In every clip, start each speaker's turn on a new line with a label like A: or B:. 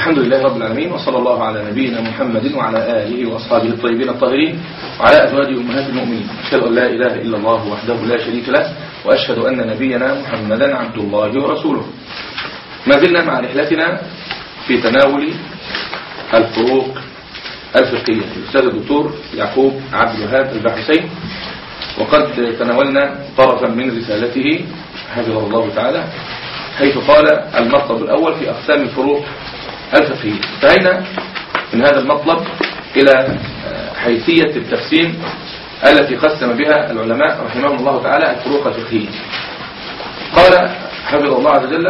A: الحمد لله رب العالمين وصلى الله على نبينا محمد وعلى آله وأصحابه الطيبين الطاهرين وعلى أزواج أمهات المؤمنين أشهد أن لا إله إلا الله وحده لا شريك له وأشهد أن نبينا محمدا عبد الله ورسوله ما زلنا مع رحلتنا في تناول الفروق الفقهية الأستاذ الدكتور يعقوب عبد الوهاب البحثين وقد تناولنا طرفا من رسالته حفظه الله تعالى حيث قال المطلب الأول في أقسام الفروق الفقهية انتهينا من هذا المطلب إلى حيثية التقسيم التي قسم بها العلماء رحمهم الله تعالى الفروق الفقهية قال حفظ الله عز وجل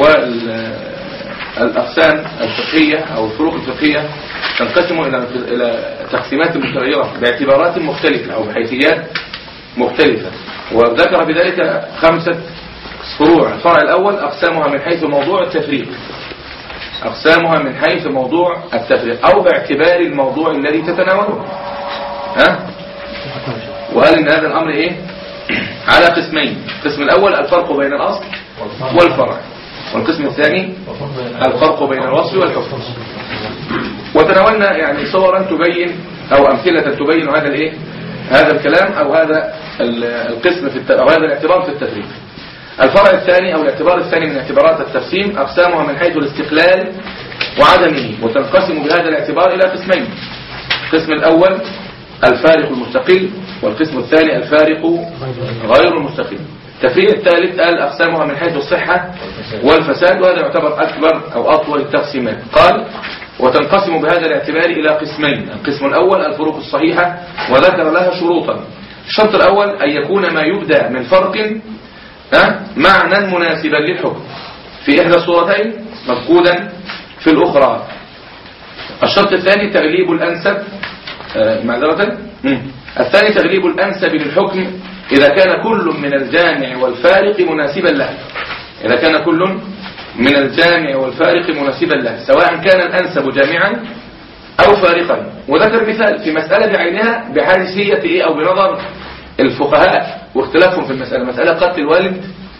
A: والأقسام الفقهية أو الفروق الفقهية تنقسم إلى إلى تقسيمات متغيرة باعتبارات مختلفة أو بحيثيات مختلفة وذكر بذلك خمسة فروع الفرع الأول أقسامها من حيث موضوع التفريق أقسامها من حيث موضوع التفريق أو باعتبار الموضوع الذي تتناوله ها وقال إن هذا الأمر إيه على قسمين القسم الأول الفرق بين الأصل والفرع والقسم الثاني الفرق بين الوصف والحكم وتناولنا يعني صورا تبين أو أمثلة تبين هذا الإيه هذا الكلام أو هذا القسم في أو هذا الاعتبار في التفريق الفرع الثاني أو الاعتبار الثاني من اعتبارات التقسيم أقسامها من حيث الاستقلال وعدمه وتنقسم بهذا الاعتبار إلى قسمين القسم الأول الفارق المستقل والقسم الثاني الفارق غير المستقل التفريق الثالث قال أقسامها من حيث الصحة والفساد وهذا يعتبر أكبر أو أطول التقسيمات قال وتنقسم بهذا الاعتبار إلى قسمين القسم الأول الفروق الصحيحة وذكر لها شروطا الشرط الأول أن يكون ما يبدأ من فرق معنى مناسبا للحكم في إحدى الصورتين مفقودا في الأخرى الشرط الثاني تغليب الأنسب آه، معذرة الثاني تغليب الأنسب للحكم إذا كان كل من الجامع والفارق مناسبا له إذا كان كل من الجامع والفارق مناسبا له سواء كان الأنسب جامعا أو فارقا وذكر مثال في مسألة بعينها بحادثية إيه أو بنظر الفقهاء واختلافهم في المسألة مسألة قتل الوالد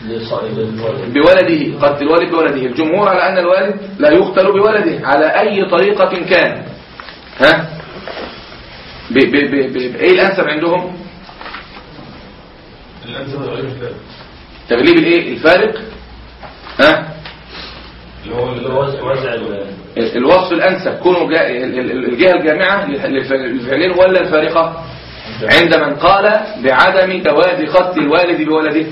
A: بولده قتل الوالد بولده الجمهور على أن الوالد لا يقتل بولده على أي طريقة كان ها ب ب ب ب ايه الانسب عندهم
B: الانسب غير الفارق
A: تغليب الايه الفارق ها
B: اللي هو وزع
A: الوصف الانسب كونه الجهه الجامعه للفعلين ولا الفارقه عند من قال بعدم جواز قتل الوالد بولده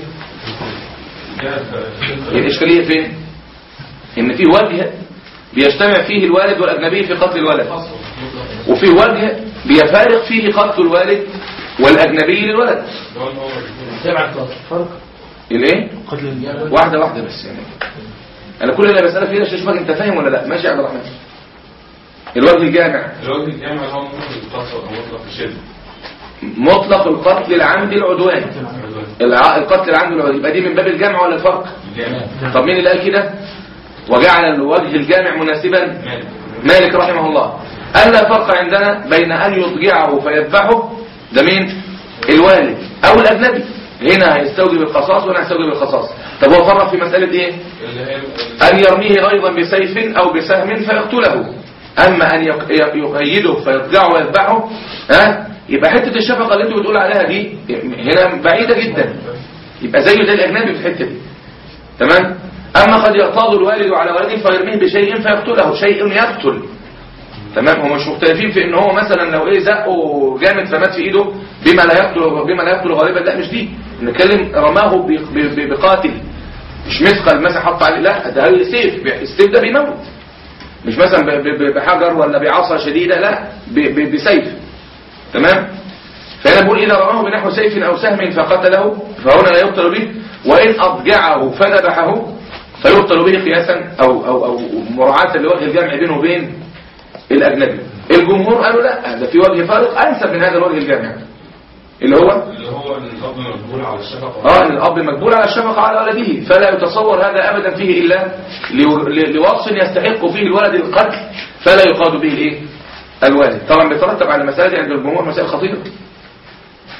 A: الإشكالية فين إن في وجه بيجتمع فيه الوالد والأجنبي في قتل الولد وفي وجه بيفارق فيه قتل الوالد والأجنبي للولد
C: فرق
A: الايه واحدة واحدة بس يعني انا كل اللي بسألك فيه اشوفك انت فاهم ولا لا ماشي يا عبد الرحمن الوجه الجامع
B: الوجه الجامع هو مطلق القتل او مطلق الشد
A: مطلق القتل العمد العدوان الع- القتل العمد العدوان يبقى دي من باب الجمع ولا الفرق
B: الجامع
A: طب مين اللي قال كده وجعل الوجه الجامع مناسبا
B: مالك
A: مالك رحمه الله قال لا فرق عندنا بين أن يضجعه فيذبحه ده مين الوالد أو الأجنبي هنا هيستوجب القصاص وهنا هيستوجب القصاص طب هو فرق في مسألة إيه
B: اللي هي
A: أن يرميه أيضا بسيف أو بسهم فيقتله أما أن يق- يقيده فيضجعه ويذبحه ها يبقى حتة الشفقة اللي انتوا بتقول عليها دي هنا بعيدة جدا يبقى زيه زي الأجنبي في الحتة دي تمام أما قد يغتاظ الوالد على ولده فيرميه بشيء فيقتله شيء يقتل تمام هم مش مختلفين في ان هو مثلا لو ايه زقه جامد فمات في ايده بما لا يقتل بما لا يقتل غالبا لا مش دي نتكلم رماه ب- ب- ب- بقاتل مش مثقل مثلا حط عليه لا ده هي سيف السيف ده بيموت مش مثلا ب- ب- بحجر ولا بعصا شديده لا ب- ب- بسيف تمام فهنا بقول إذا رماه بنحو سيف أو سهم فقتله فهنا لا يقتل به وإن أضجعه فذبحه فيقتل به قياسا أو, أو, أو مراعاة لوجه الجمع بينه وبين الأجنبي الجمهور قالوا لا ده في وجه فارق أنسب من هذا الوجه الجامع اللي هو
B: اللي هو ان الاب مجبول على الشفقه
A: اه ان الاب مجبول على الشفقه على ولده فلا يتصور هذا ابدا فيه الا لو- ل- لوصف يستحق فيه الولد القتل فلا يقاد به الايه الوالد طبعا بيترتب على مسائل عند الجمهور مسائل خطيره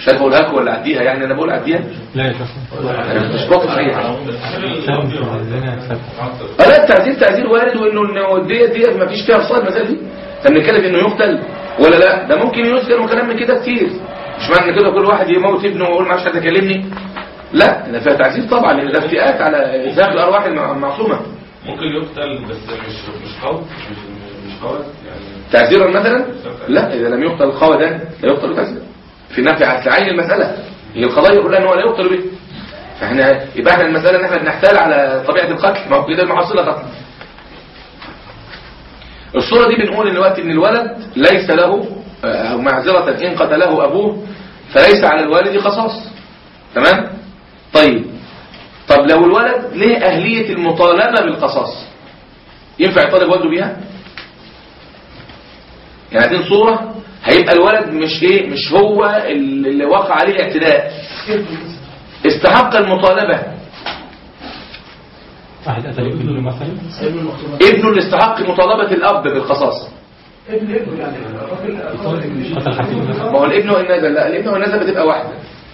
A: مش عارف اقولها لكم ولا اعديها يعني انا بقول اعديها
D: لا يا شيخ
A: أنا مش بطل اي حاجه
D: سلم عايزين سلم
A: اه لا التعزير تعزير وارد وانه انه الدية دي ما فيش فيها فصال المسائل دي احنا بنتكلم انه يقتل ولا لا ده ممكن يسجن وكلام من كده كتير مش معنى إن كده كل واحد يموت ابنه ويقول ما عادش حد يكلمني لا ده فيها تعزير طبعا لان ده افتئات على ذهاب الارواح المع- المعصومه
B: ممكن يقتل بس مش مش قوي مش مش قوي يعني
A: تعزيرا مثلا لا اذا لم يقتل القوى ده لا يقتل تعزيرا في نفي عن عين المساله هي القضيه كلها ان هو لا يقتل به فاحنا يبقى احنا المساله ان احنا بنحتال على طبيعه القتل ما هو كده المحصله قتل الصورة دي بنقول ان الوقت ان الولد ليس له آه، او معذرة ان قتله ابوه فليس على الوالد قصاص تمام طيب طب لو الولد ليه اهلية المطالبة بالقصاص ينفع يطالب والده بيها يعني دي صورة هيبقى الولد مش ايه مش هو اللي وقع عليه الاعتداء استحق المطالبة
D: واحد قتل ابنه مثلا
C: ابن المقتول
A: ابنه اللي استحق مطالبة الاب بالقصاص
C: ابن ابنه يعني الراجل الراجل مش
D: قتل حكيم مثلا
A: ما هو الابن والنزل لا الابن والنزل بتبقى واحدة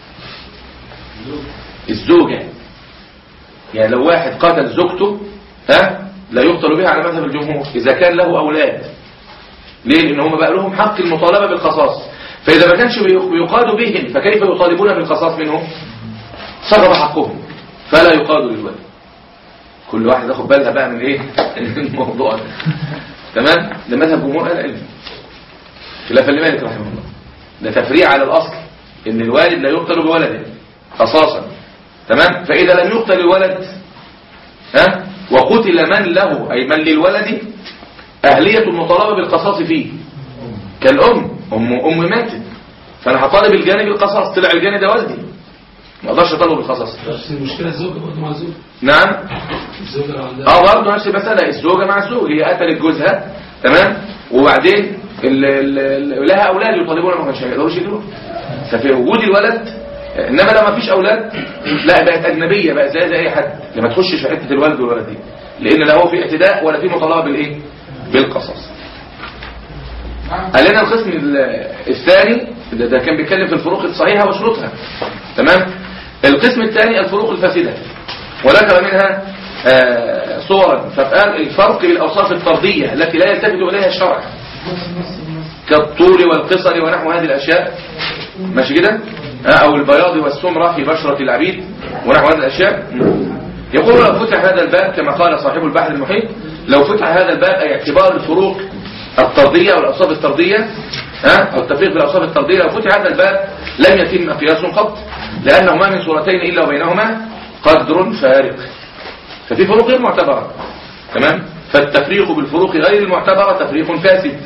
A: الزوجة يعني لو واحد قتل زوجته ها لا يقتل بها على مذهب الجمهور إذا كان له أولاد ليه؟ لأن هم بقى لهم حق المطالبة بالقصاص فإذا ما كانش بي- بيقاد بهم فكيف يطالبون بالقصاص منهم سقط حقهم فلا يقاد للولد كل واحد ياخد بالها بقى من ايه الموضوع ده. تمام ده مذهب جمهور اهل العلم خلافا لمالك رحمه الله ده تفريع على الأصل إن الوالد لا يقتل بولده قصاصا تمام فإذا لم يقتل الولد ها وقتل من له أي من للولد أهلية المطالبة بالقصاص فيه كالأم أم أم ماتت فأنا هطالب الجانب القصاص طلع الجانب ده والدي ما اقدرش اطالبه بالقصاص
C: بس المشكلة الزوجة برضه مع الزوج
A: نعم
C: الزوجة لو عندها
A: اه برضه نفس المسألة الزوجة مع الزوج هي قتلت جوزها تمام وبعدين ال ال ال لها أولاد يطالبون ما مش هيقدروش يجيبوا ففي وجود الولد إنما لو ما فيش أولاد لا بقت أجنبية بقت زي زي أي حد لما تخشش في حتة الولد والولد دي لأن لا هو في اعتداء ولا في مطالبة بالإيه بالقصاص قال لنا القسم ال- الثاني ده, ده كان بيتكلم في الفروق الصحيحة وشروطها تمام القسم الثاني الفروق الفاسدة وذكر منها آه، صورا فقال الفرق بالأوصاف الطردية التي لا يلتفت إليها الشرع كالطول والقصر ونحو هذه الأشياء ماشي كده آه، أو البياض والسمرة في بشرة العبيد ونحو هذه الأشياء يقول لو فتح هذا الباب كما قال صاحب البحر المحيط لو فتح هذا الباب أي اعتبار الفروق الطردية أو الأوصاف الطردية ها أو التفريق بالأوصاف الطردية لو فتح هذا الباب لم يتم قياس قط لأنه ما من صورتين إلا وبينهما قدر فارق ففي فروق غير معتبرة تمام فالتفريق بالفروق غير المعتبرة تفريق فاسد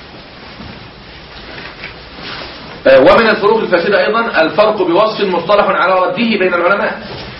A: آه، ومن الفروق الفاسدة أيضا الفرق بوصف مصطلح على رده بين العلماء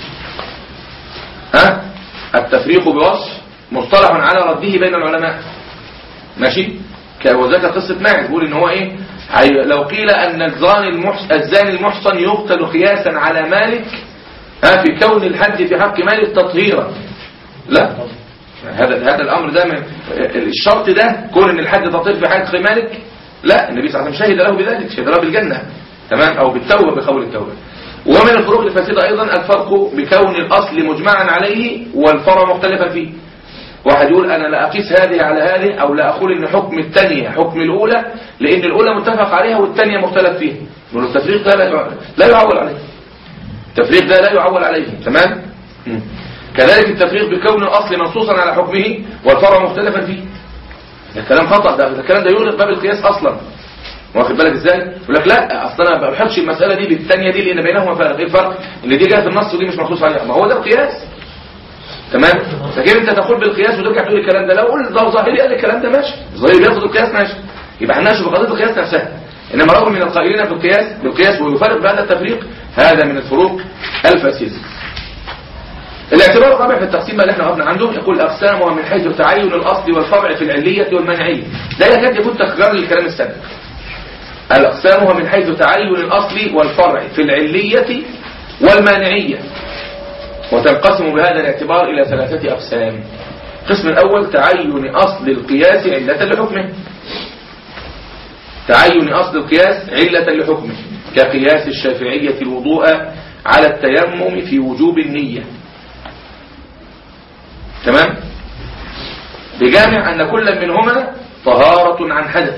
A: ها التفريق بوصف مصطلح على رده بين العلماء ماشي ك- وذاك قصة ماعز بيقول ان هو ايه هي- لو قيل ان الزاني المحسن الزاني المحصن يقتل قياسا على مالك ها في كون الحد في حق مالك تطهيرا لا هذا هذا الامر ده من الشرط ده كون ان الحد تطهير في حق مالك لا النبي صلى الله عليه وسلم شهد له بذلك شهد له بالجنه تمام او بالتوبه بقول التوبه ومن الفروق الفاسده ايضا الفرق بكون الاصل مجمعا عليه والفرع مختلفا فيه واحد يقول انا لا اقيس هذه على هذه او لا اقول ان حكم الثانيه حكم الاولى لان الاولى متفق عليها والثانيه مختلف فيها نقول التفريق ده لا يع- لا يعول عليه التفريق ده لا يعول عليه تمام مم. كذلك التفريق بكون الاصل منصوصا على حكمه والفرع مختلفا فيه ده كلام خطا ده ده الكلام ده يغلق باب القياس اصلا واخد بالك ازاي يقول لك لا اصل انا ما بحطش المساله دي بالثانيه دي لان بينهما فرق ايه الفرق ان دي جايه في النص ودي مش منصوص عليها ما هو ده القياس تمام لكن انت تقول بالقياس وترجع تقول الكلام ده لو قلت ده ظاهري قال الكلام ده ماشي ظاهري بياخد القياس ماشي يبقى احنا نشوف قضيه القياس نفسها انما رغم من القائلين بالقياس بالقياس ويفرق بهذا التفريق هذا من الفروق الفاسده الاعتبار الرابع في التقسيم اللي احنا وقفنا عنده يقول اقسامها من حيث تعين الاصل والفرع في العليه والمنعيه ده يكاد يكون تكرار للكلام السابق الاقسامها من حيث تعين الاصل والفرع في العليه والمانعيه وتنقسم بهذا الاعتبار إلى ثلاثة أقسام القسم الأول تعين أصل القياس علة لحكمه تعين أصل القياس علة لحكمه كقياس الشافعية الوضوء على التيمم في وجوب النية تمام بجامع أن كل منهما طهارة عن حدث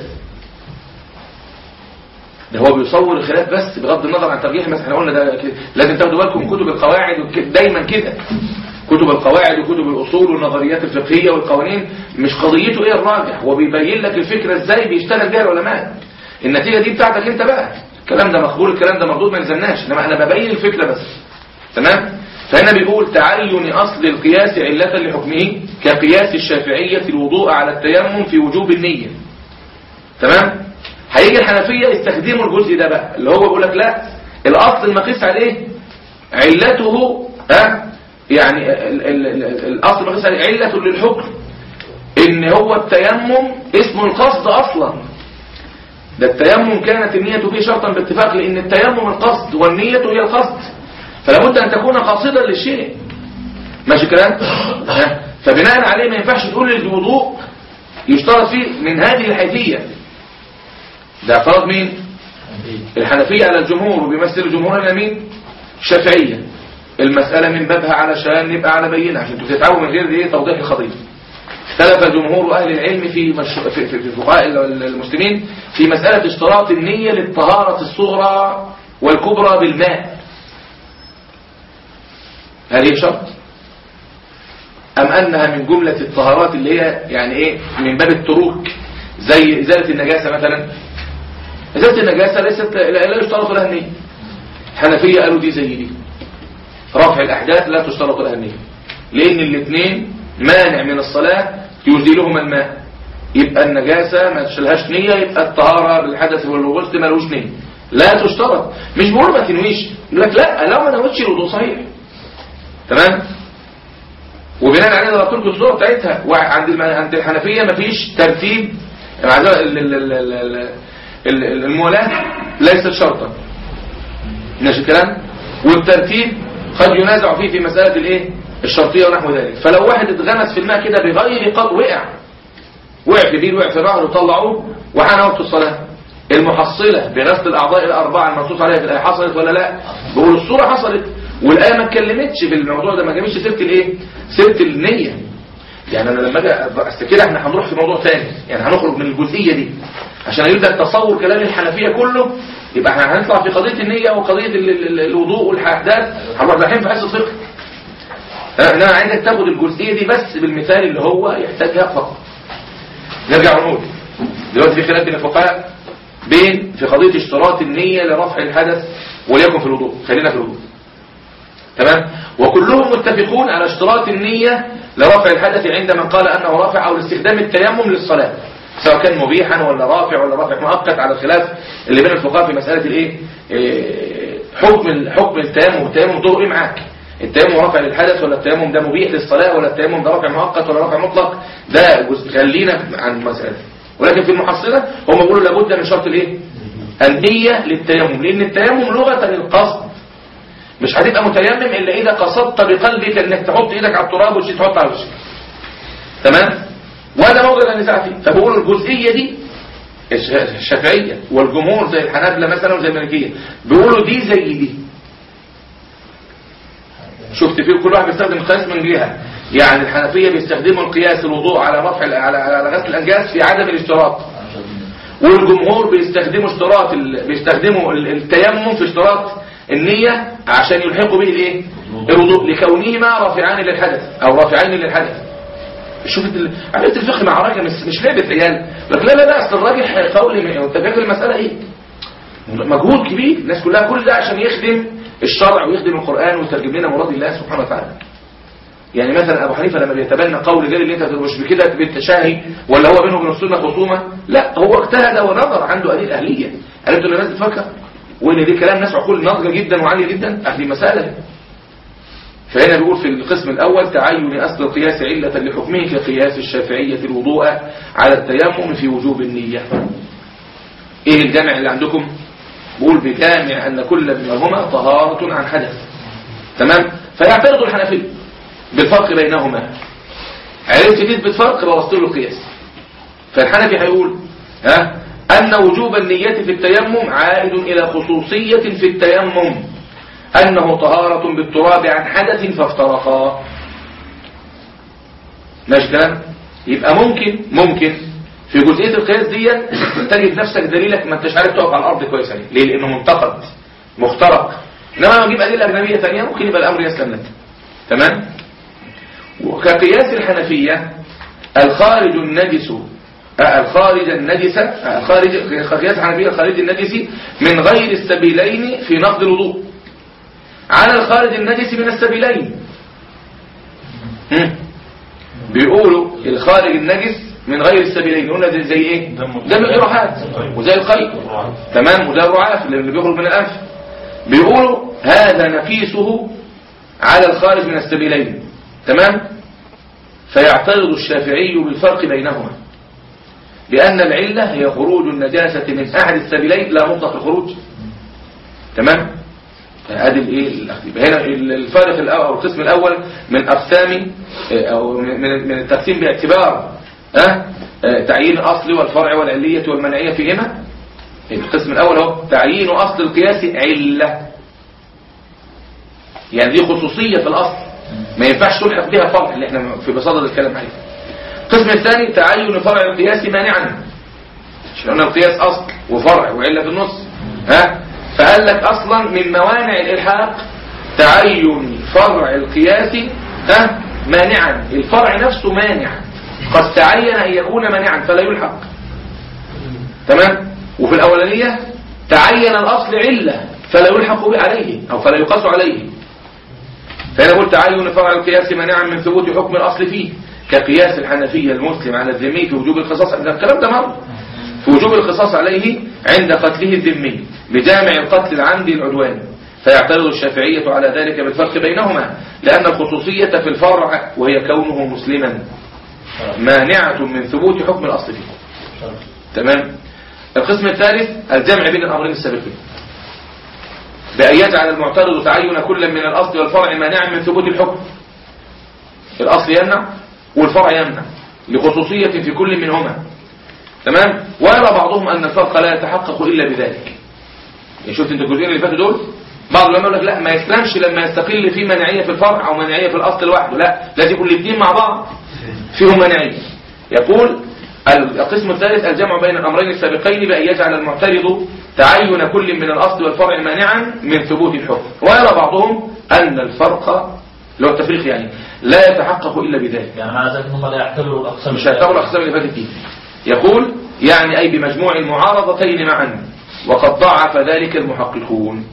A: ده هو بيصور الخلاف بس بغض النظر عن ترجيح مثلا احنا قلنا ده كده. لازم تاخدوا بالكم من كتب القواعد وك- دايما كده كتب القواعد وكتب الاصول والنظريات الفقهيه والقوانين مش قضيته ايه الراجح هو بيبين لك الفكره ازاي بيشتغل بيها العلماء النتيجه دي بتاعتك انت بقى الكلام ده مقبول الكلام ده مردود ما يلزمناش انما انا ببين الفكره بس تمام فهنا بيقول تعين اصل القياس عله لحكمه كقياس الشافعيه الوضوء على التيمم في وجوب النيه تمام هيجي الحنفية يستخدموا الجزء ده بقى اللي هو بيقول لك لا الأصل المقيس عليه علته ها يعني ال ال ال الأصل المقيس عليه علة للحكم إن هو التيمم اسمه القصد أصلا ده التيمم كانت النية فيه شرطا باتفاق لأن التيمم القصد والنية هي القصد فلا بد أن تكون قاصدا للشيء ماشي كلام ها؟ فبناء عليه ما ينفعش تقول الوضوء يشترط فيه من هذه الحيثية ده اعتراض مين الحنفية على الجمهور وبيمثل الجمهور على مين الشافعية المسألة من بابها علشان نبقى على بينة عشان انتوا تتعبوا من غير ايه توضيح القضية اختلف جمهور أهل العلم في مش... في, في, في فقهاء المسلمين في مسألة اشتراط النية للطهارة الصغرى والكبرى بالماء هل هي شرط أم أنها من جملة الطهارات اللي هي يعني إيه من باب التروك زي إزالة النجاسة مثلا إزالة النجاسة ليست لا لا يشترط لها النية الحنفية قالوا دي زي دي رفع الأحداث لا تشترط لها النية لأن الاثنين مانع من الصلاة يزيلهما الماء يبقى النجاسة ما تشلهاش نية يبقى الطهارة بالحدث والغسل ما لهوش نية لا تشترط مش بقول ما تنويش يقول لك لا لو ما نويتش الوضوء صحيح تمام وبناء عليه ضربت لكم الصوره بتاعتها وعند الم- عند الحنفيه مفيش ترتيب مع ذلك ال- ال- ال- ال- ال- ال- المولاة ليست شرطا ماشي الكلام والترتيب قد ينازع فيه في مسألة الايه الشرطية ونحو ذلك فلو واحد اتغمس في الماء كده بغير قد وقع وقع في بير وقع في نهر وطلعوه وحان وقت الصلاة المحصلة بغسل الأعضاء الأربعة المنصوص عليها في الآية حصلت ولا لا بقول الصورة حصلت والآية ما اتكلمتش في الموضوع ده ما جابتش سيرة الايه سيرة النية يعني انا لما اجي اصل كده احنا هنروح في موضوع ثاني يعني هنخرج من الجزئيه دي عشان يبدا تصور كلام الحنفيه كله يبقى احنا هنطلع في قضيه النيه وقضيه ال- ال- ال- الوضوء والاحداث هنروح رايحين في حصه فقه اه، انا عايزك تاخد الجزئيه دي بس بالمثال اللي هو يحتاجها فقط نرجع ونقول دلوقتي في خلاف بين الفقهاء بين في قضيه اشتراط النيه لرفع الحدث وليكن في الوضوء خلينا في الوضوء تمام وكلهم متفقون على اشتراط النية لرفع الحدث عند من قال أنه رافع أو لاستخدام التيمم للصلاة سواء كان مبيحا ولا رافع ولا رافع مؤقت على الخلاف اللي بين الفقهاء في مسألة الايه إيه، حكم ال- حكم التيمم التيمم دوره ايه معاك التيمم رافع للحدث ولا التيمم ده مبيح للصلاة ولا التيمم ده رافع مؤقت ولا رافع مطلق ده جزء خلينا عن المسألة ولكن في المحصلة هم بيقولوا لابد من شرط الايه النية للتيمم لأن التيمم لغة للقصد مش هتبقى متيمم الا اذا قصدت بقلبك انك تحط ايدك على التراب وشي تحط على وشك تمام وهذا موضع النزاع فيه فبقول الجزئيه دي الش- الشافعيه والجمهور زي الحنابلة مثلا وزي المالكيه بيقولوا دي زي دي شفت فيه كل واحد بيستخدم القياس من جهه يعني الحنفيه بيستخدموا القياس الوضوء على رفع ال- على على غسل الانجاز في عدم الاشتراط والجمهور بيستخدموا اشتراط ال... بيستخدموا ال- التيمم في اشتراط النية عشان يلحقوا به الايه الوضوء لكونهما رافعان للحدث او رافعين للحدث شوف ال- عمليه الفقه مع راجل مش مش لعبه عيال لك لا لا لا اصل الراجح قولي انت فاكر المساله ايه مجهود كبير الناس كلها كل ده عشان يخدم الشرع ويخدم القران ويترجم لنا مراد الله سبحانه وتعالى يعني مثلا ابو حنيفه لما بيتبنى قول غير اللي انت مش بكده بالتشاهي ولا هو بينه وبين السنه خصومه لا هو اجتهد ونظر عنده ادله اهليه عرفت ان الناس بتفكر وان دي كلام ناس عقول ناضجه جدا وعاليه جدا اهل مساله فهنا بيقول في القسم الاول تعين اصل القياس عله لحكمه كقياس الشافعيه الوضوء على التيمم في وجوب النيه ايه الجامع اللي عندكم بيقول بجامع ان كل منهما طهاره عن حدث تمام فيعترض الحنفيه بالفرق بينهما عرفت تثبت فرق بوظت له القياس فالحنفي هيقول ها أن وجوب النية في التيمم عائد إلى خصوصية في التيمم أنه طهارة بالتراب عن حدث فافترقا ماشي كلام يبقى ممكن ممكن في جزئية القياس دي تجد نفسك دليلك ما انتش عارف تقف على الأرض كويس عليه ليه لأنه منتقد مخترق إنما لما نجيب أدلة أجنبية ثانية ممكن يبقى الأمر يسلم لك تمام وكقياس الحنفية الخارج النجس آه، الخارج النجس آه، الخارج قياس الحنفية الخارج النجس من غير السبيلين في نقض الوضوء على الخارج النجس من السبيلين هم. بيقولوا الخارج النجس من غير السبيلين قلنا زي, زي ايه دم الجراحات وزي القيء تمام وزي الرعاف اللي بيخرج من الانف بيقولوا هذا نفيسه على الخارج من السبيلين تمام فيعترض الشافعي بالفرق بينهما لأن العلة هي خروج النجاسة من أحد السبيلين لا مطلق الخروج تمام ادي الايه هنا الفارق الاول او القسم الاول من اقسام او من من التقسيم باعتبار ها تعيين الاصل والفرع والعليه والمنعيه فيهما القسم الاول هو تعيين اصل القياس عله يعني دي خصوصيه في الاصل ما ينفعش تلحق بها فرع اللي احنا في بصدد الكلام عليه القسم الثاني تعين فرع القياس مانعا عشان قلنا القياس اصل وفرع وعله في النص ها فقال لك اصلا من موانع الالحاق تعين فرع القياس ها مانعا الفرع نفسه مانع قد تعين ان يكون مانعا فلا يلحق تمام وفي الاولانيه تعين الاصل عله فلا يلحق به عليه او فلا يقاس عليه فهنا قلت تعين فرع القياس مانعا من ثبوت حكم الاصل فيه كقياس الحنفيه المسلم على الذمي في وجوب القصاص الكلام ده مر في وجوب القصاص عليه عند قتله الذمي بجامع القتل العمدي العدواني فيعترض الشافعية على ذلك بالفرق بينهما لأن الخصوصية في الفرع وهي كونه مسلما مانعة من ثبوت حكم الأصل فيه تمام القسم الثالث الجمع بين الأمرين السابقين بأن يجعل المعترض تعين كل من الأصل والفرع مانعا من ثبوت الحكم الأصل يمنع والفرع يمنع لخصوصية في كل منهما تمام ويرى بعضهم أن الفرق لا يتحقق إلا بذلك يعني شفت انت الجزئين اللي فاتوا دول بعض العلماء يقول لك لا ما يسلمش لما يستقل في مناعيه في الفرع او مناعيه في الاصل لوحده لا لازم يكون الاثنين مع بعض فيهم مناعيه يقول القسم الثالث الجمع بين الامرين السابقين بان يجعل المعترض تعين كل من الاصل والفرع مانعا من ثبوت الحكم ويرى بعضهم ان الفرق لو التفريق يعني لا يتحقق الا بذلك
E: يعني معنى ذلك هم لا يعتبروا الاقسام
A: مش هيعتبروا الاقسام اللي فاتت دي يقول يعني اي بمجموع المعارضتين معا وقد ضعف ذلك المحققون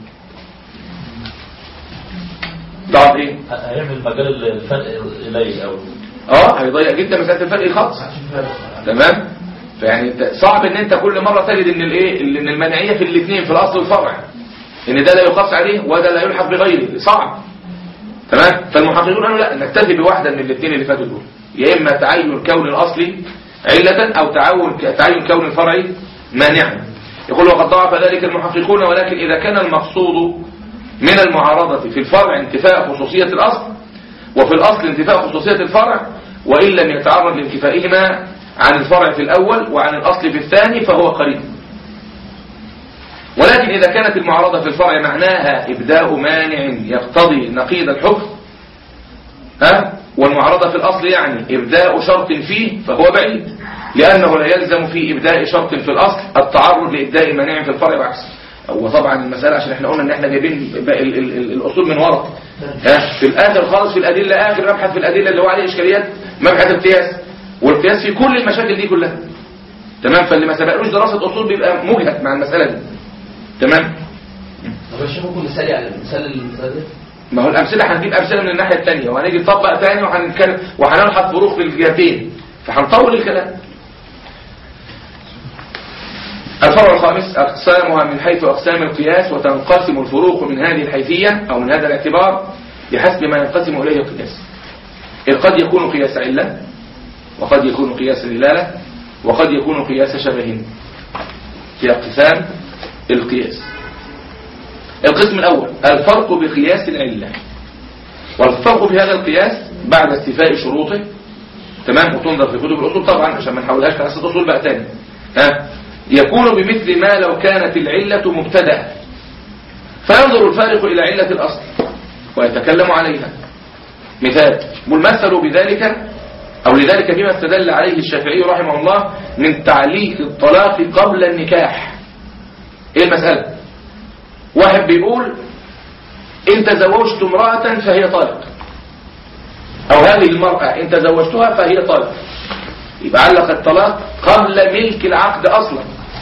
A: ضعف ايه
E: هيعمل مجال الفرق اليه او
A: اه هيضيق جدا مساله الفرق الخاص تمام فيعني انت صعب ان انت كل مره تجد ان الايه ان المنعيه في الاثنين في الاصل والفرع ان ده لا يقاس عليه وده لا يلحق بغيره صعب تمام فالمحققون قالوا لا نكتفي بواحده من الاثنين اللي فاتوا دول يا اما تعين كون الاصل علة او تعين تعين كون الفرع مانعا يقول وقد ضعف ذلك المحققون ولكن إذا كان المقصود من المعارضة في الفرع انتفاء خصوصية الأصل وفي الأصل انتفاء خصوصية الفرع وإن لم يتعرض لانتفائهما عن الفرع في الأول وعن الأصل في الثاني فهو قريب ولكن إذا كانت المعارضة في الفرع معناها إبداء مانع يقتضي نقيض الحكم ها والمعارضة في الأصل يعني إبداء شرط فيه فهو بعيد لأنه لا يلزم في إبداء شرط في الأصل التعرض لإبداء مانع في الفرع وعكس وطبعا المسألة عشان احنا قلنا ان احنا جايبين ال- ال- ال- الأصول من ورا ها في الآخر خالص في الأدلة آخر مبحث في الأدلة اللي هو عليه إشكاليات مبحث القياس والقياس في كل المشاكل دي كلها تمام فاللي ما سبقلوش دراسة أصول بيبقى مجهد مع المسألة دي تمام
F: طب الشيخ ممكن مثال يعني مثال المثال ده
A: ما هو الأمثلة هنجيب أمثلة من الناحية الثانية وهنيجي نطبق ثاني وهنتكلم وهنلحظ فروق في الجهتين فهنطول الكلام الفرع الخامس أقسامها من حيث أقسام القياس وتنقسم الفروق من هذه الحيثية أو من هذا الاعتبار بحسب ما ينقسم إليه القياس إذ قد يكون قياس علة وقد يكون قياس دلالة وقد يكون قياس شبه في أقسام القياس القسم الأول الفرق بقياس العلة والفرق في هذا القياس بعد استيفاء شروطه تمام وتنظر في كتب الأصول طبعا عشان ما نحولهاش كأسة أصول بقى تاني ها يكون بمثل ما لو كانت العلة مبتدأ فينظر الفارق إلى علة الأصل ويتكلم عليها مثال مثلوا بذلك أو لذلك بما استدل عليه الشافعي رحمه الله من تعليق الطلاق قبل النكاح ايه المسألة واحد بيقول ان تزوجت امرأة فهي طالق او هذه المرأة ان تزوجتها فهي طالق يبقى علق الطلاق قبل ملك العقد اصلا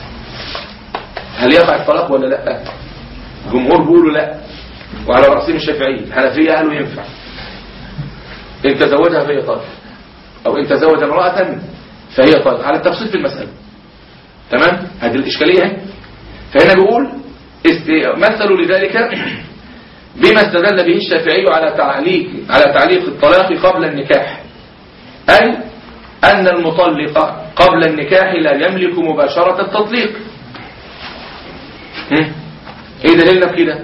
A: هل يقع الطلاق ولا لا الجمهور بيقولوا لا وعلى رأسهم الشافعي الحنفية قالوا ينفع ان تزوجها فهي طالق او ان تزوج امرأة فهي طالق على التفصيل في المسألة تمام هذه الإشكالية اهي فهنا بيقول است- مثلوا لذلك بما استدل به الشافعي على تعليق على تعليق الطلاق قبل النكاح أي أن المطلق قبل النكاح لا يملك مباشرة التطليق هم؟ ايه دليلنا في كده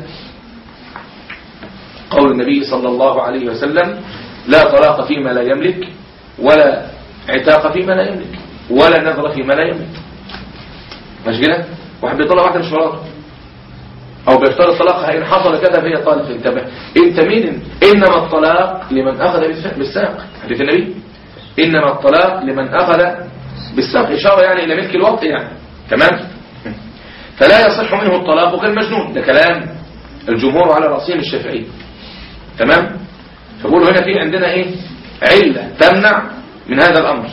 A: قول النبي صلى الله عليه وسلم لا طلاق فيما لا يملك ولا عتاق فيما لا يملك ولا نذر فيما لا يملك مش كده واحد بيطلق واحده مش مراته او بيفترض طلاقها ان حصل كذا فهي طالق انتبه انت مين انما الطلاق لمن اخذ بالس- بالساق حديث النبي انما الطلاق لمن اخذ بالساق اشاره يعني الى ملك الوقت يعني تمام فلا يصح منه الطلاق كالمجنون ده كلام الجمهور على راسهم الشافعي تمام فبقولوا هنا في عندنا ايه علة تمنع من هذا الامر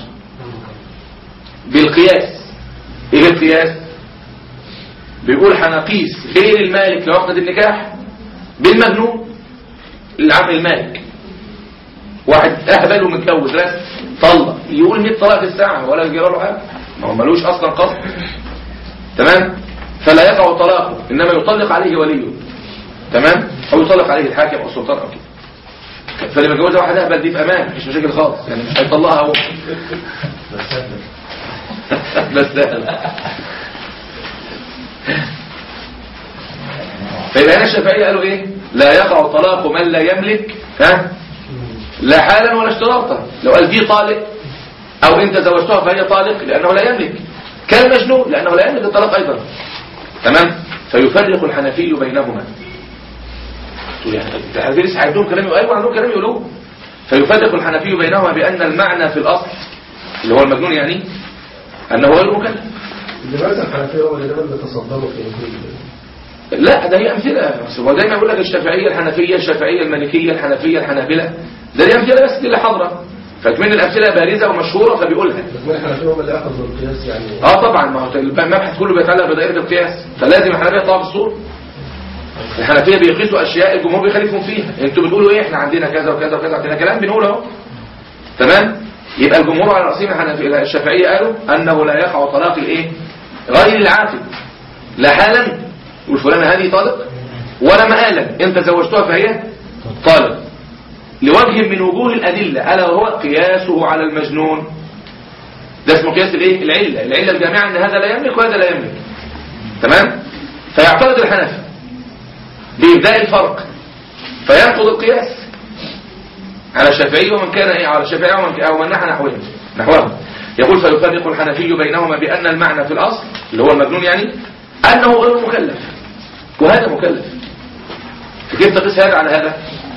A: بالقياس ايه القياس بيقول هنقيس غير المالك لوقت النكاح بالمجنون العم المالك واحد اهبل ومتجوز بس طلق يقول 100 طلاق في الساعه ولا يجرى له حاجه ما هو ملوش اصلا قصد تمام فلا يقع طلاقه انما يطلق عليه وليه تمام او يطلق عليه الحاكم او السلطان او كده فاللي متجوزها واحد اهبل دي في امان مفيش مشاكل خالص يعني مش هيطلقها هو بس سهل فيبقى هنا الشافعية قالوا ايه لا يقع طلاق من لا يملك ها لا حالا ولا اشتراطا لو قال دي طالق او انت زوجتها فهي طالق لانه لا يملك كان مجنون لانه لا يملك الطلاق ايضا تمام فيفرق الحنفي بينهما تقول يعني الحنفي لسه عندهم كلام يقولوا ايوه عندهم كلام يقولوه فيفرق الحنفي بينهما بان المعنى في الاصل اللي هو المجنون يعني انه غير مكلف
C: لماذا الحنفية هم اللي دايما بيتصدروا في كل
A: لا ده هي أمثلة بس هو دايما يقول لك الشافعية الحنفية الشافعية المالكية الحنفية الحنابلة ده دي أمثلة بس دي اللي حاضرة فكمان الأمثلة بارزة ومشهورة فبيقولها
C: لكن الحنفية هم اللي أخذوا القياس يعني
A: اه طبعا ما هو المبحث كله بيتعلق بدائرة القياس فلازم الحنفية يطلعوا في الصورة الحنفية بيقيسوا أشياء الجمهور بيخالفهم فيها انتوا بتقولوا ايه احنا عندنا كذا وكذا وكذا عندنا كلام بنقوله اهو تمام يبقى الجمهور على رأسهم الحنفية الشافعية قالوا أنه لا يقع طلاق الايه غير العاقل لا حالا يقول فلان هذه طالق ولا مآلا انت زوجتها فهي طالق لوجه من وجوه الأدلة ألا وهو قياسه على المجنون ده اسمه قياس الايه العلة العلة الجامعة ان هذا لا يملك وهذا لا يملك تمام فيعترض الحنفي بإبداء الفرق فينقض القياس على الشافعي ومن كان ايه على الشافعي ومن او من نحى نحوه نحوه يقول فيفرق الحنفي بينهما بأن المعنى في الأصل اللي هو المجنون يعني أنه غير مكلف وهذا مكلف فكيف تقيس هذا على هذا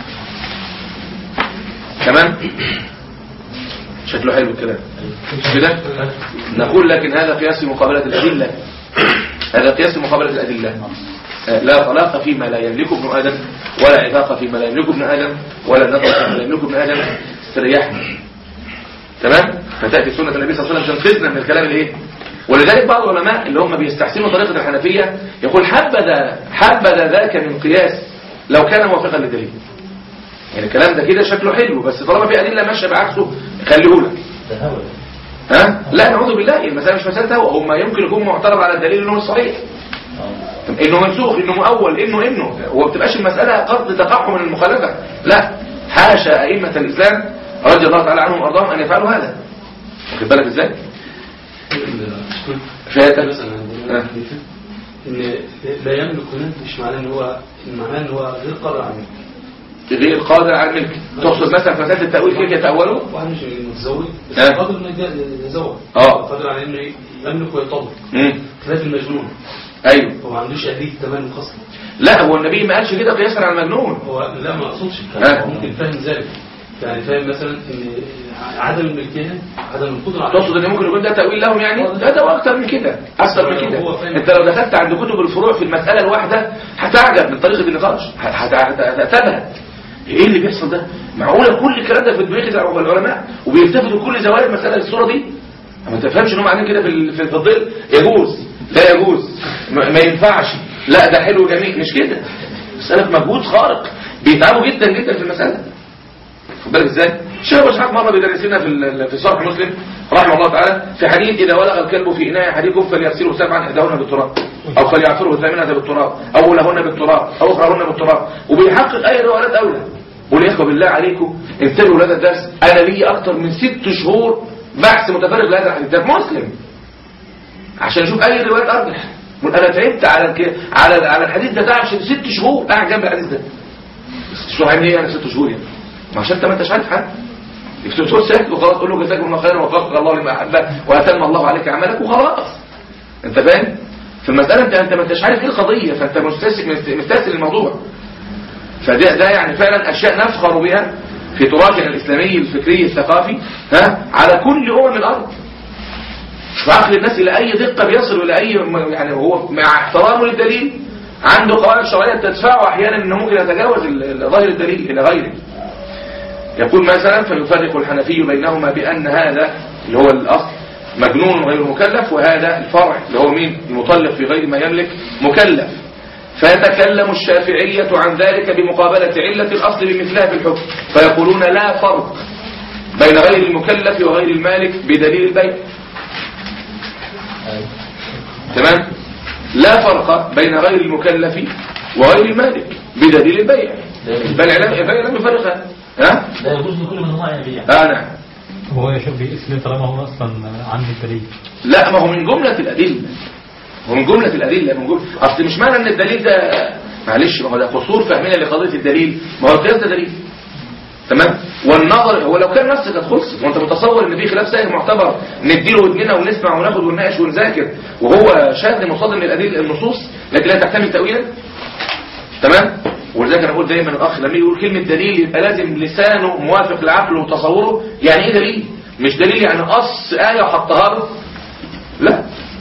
A: تمام شكله حلو الكلام مش كده نقول لكن هذا قياس مقابلة الأدلة هذا قياس مقابلة الأدلة آه، لا طلاق فيما لا يملك ابن آدم ولا عتاق فيما لا يملك ابن آدم ولا نظر فيما لا يملك ابن آدم استريحنا تمام فتأتي سنة النبي صلى الله عليه وسلم تنقذنا من الكلام الايه ولذلك بعض العلماء اللي هم بيستحسنوا طريقة الحنفية يقول حبذا حبذا ذاك من قياس لو كان موافقا للدليل يعني الكلام ده كده شكله حلو بس طالما في أدلة ماشية بعكسه خليه لك
E: ده هوى
A: ها لا نعوذ بالله المسألة مش مسألة هو هم يمكن يكون معترض على الدليل انه مش صحيح
E: آه.
A: طب انه منسوخ انه مؤول انه انه هو ما بتبقاش المسألة قصد تقحم من المخالفة لا حاشا أئمة الإسلام رضي الله تعالى عنهم وارضاهم أن يفعلوا هذا واخد بالك ازاي فاتك
C: مثلا عندنا حنيفة ان لا يملك هنا مش معناه ان هو معناه ان هو غير قادر على الملك
A: غير قادر على الملك تقصد مثلا في مساله التاويل كيف يتاولوا
F: واحد مش متزوج بس
A: ها؟
F: قادر انه يتز- يتزوج
A: اه.
F: قادر على انه يملك ويطلق
A: مم.
F: خلاف المجنون
A: ايوه
F: هو ما عندوش اهليه تمام خاصه
A: لا هو النبي ما قالش كده قياسا على المجنون
F: هو لا ما اقصدش
A: ها؟
F: هو ممكن فاهم ذلك يعني فاهم مثلا ان عدم الملكيه عدم القدره على
A: تقصد ان ممكن يكون ده تاويل لهم يعني لا ده اكتر من كده اكتر من كده
F: هو فاهم.
A: انت لو دخلت عند كتب الفروع في المساله الواحده هتعجب من طريقه النقاش هت- هت- هتبهت ايه اللي بيحصل ده معقوله كل الكلام ده في دماغ العلماء وبيلتفتوا كل زوايا المساله الصوره دي ما تفهمش ان هم قاعدين كده في ال- في في الظل يجوز لا يجوز ما ما ينفعش لا ده حلو جميل مش كده مساله مجهود خارق بيتعبوا جدا جدا في المساله خد بالك ازاي الشيخ ابو اسحاق مره بيدرس لنا في ال- في صحيح مسلم رحمه الله تعالى في حديث اذا ولغ الكلب في اناء احدكم فليغسله سبعا احداهن بالتراب او فليعفره الثامنه بالتراب او لهن بالتراب او اخرهن بالتراب وبيحقق اي روايات اولى قول يا اخوه بالله عليكم انتبهوا لهذا الدرس انا لي اكتر من ست شهور بحث متفرغ لهذا الحديث ده في مسلم عشان اشوف اي روايات ارجح قول انا تعبت على الك... على على الحديث ده تعب ست شهور قاعد جنب الحديث ده ست شهور يعني ايه يعني ست شهور يعني ما عشان انت ما انتش عارف حاجه الدكتور سهل وخلاص تقول له جزاكم الله خيرا ووفقك الله لما احبه واتم الله عليك عملك وخلاص انت فاهم في المساله انت انت ما انتش عارف ايه القضيه فانت مستسلم مستسلم الموضوع فده ده يعني فعلا اشياء نفخر بها في تراثنا الاسلامي الفكري الثقافي ها على كل امم الارض شوف عقل الناس الى اي دقه بيصل الى اي يعني هو مع احترامه للدليل عنده قواعد شرعيه تدفعه احيانا انه ممكن يتجاوز ال- ال- ظاهر الدليل الى غيره يقول مثلا فيفرق الحنفي بينهما بأن هذا اللي هو الأصل مجنون غير مكلف وهذا الفرع اللي هو مين المطلق في غير ما يملك مكلف فيتكلم الشافعية عن ذلك بمقابلة علة الأصل بمثلها في الحكم فيقولون لا فرق بين غير المكلف وغير المالك بدليل البيع تمام لا فرق بين غير المكلف وغير المالك بدليل البيع البيع لم البيع لم يفرق ها
E: لا يجوز لكل من هما يبيع
A: اه نعم
D: هو يشوف باسم طالما هو اصلا عنده الدليل
A: لا ما هو من جملة الأدلة هو من جملة الأدلة من جملة أصل مش معنى أن الدليل ده معلش ما هو ده قصور فهمنا لقضية الدليل ما هو القياس ده دليل تمام والنظر هو لو كان نص كانت خلصت وانت متصور ان في خلاف سائر معتبر نديله ودننا ونسمع وناخد ونناقش ونذاكر وهو شاذ مصادم للأدلة النصوص لكن لا تحتمل تأويلا تمام ولذلك انا بقول دايما الاخ لما يقول كلمه دليل يبقى لازم لسانه موافق لعقله وتصوره يعني ايه دليل مش دليل يعني قص ايه وحطها له لا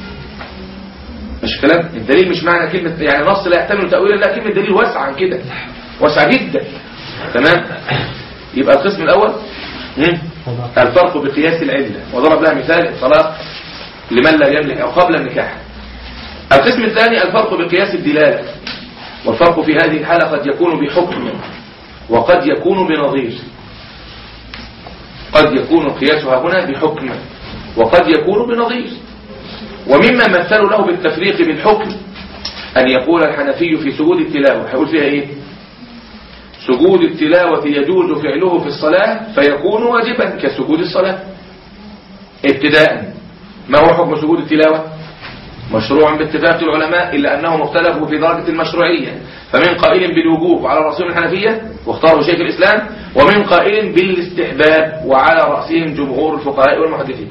A: مش كلام الدليل مش معنى كلمه يعني نص لا يحتمل تاويلا لا كلمه دليل واسعه عن كده واسعه جدا تمام يبقى القسم الاول مم. الفرق بقياس العله وضرب لها مثال الطلاق لمن لا يملك او قبل النكاح القسم الثاني الفرق بقياس الدلاله والفرق في هذه الحالة قد يكون بحكم وقد يكون بنظير قد يكون قياسها هنا بحكم وقد يكون بنظير ومما مثلوا له بالتفريق بالحكم أن يقول الحنفي في سجود التلاوة هيقول فيها إيه سجود التلاوة يجوز فعله في الصلاة فيكون واجبا كسجود الصلاة ابتداء ما هو حكم سجود التلاوة مشروع باتفاق العلماء إلا أنهم اختلفوا في درجة المشروعية فمن قائل بالوجوب على رأسهم الحنفية واختاروا شيخ الإسلام ومن قائل بالاستحباب وعلى رأسهم جمهور الفقهاء والمحدثين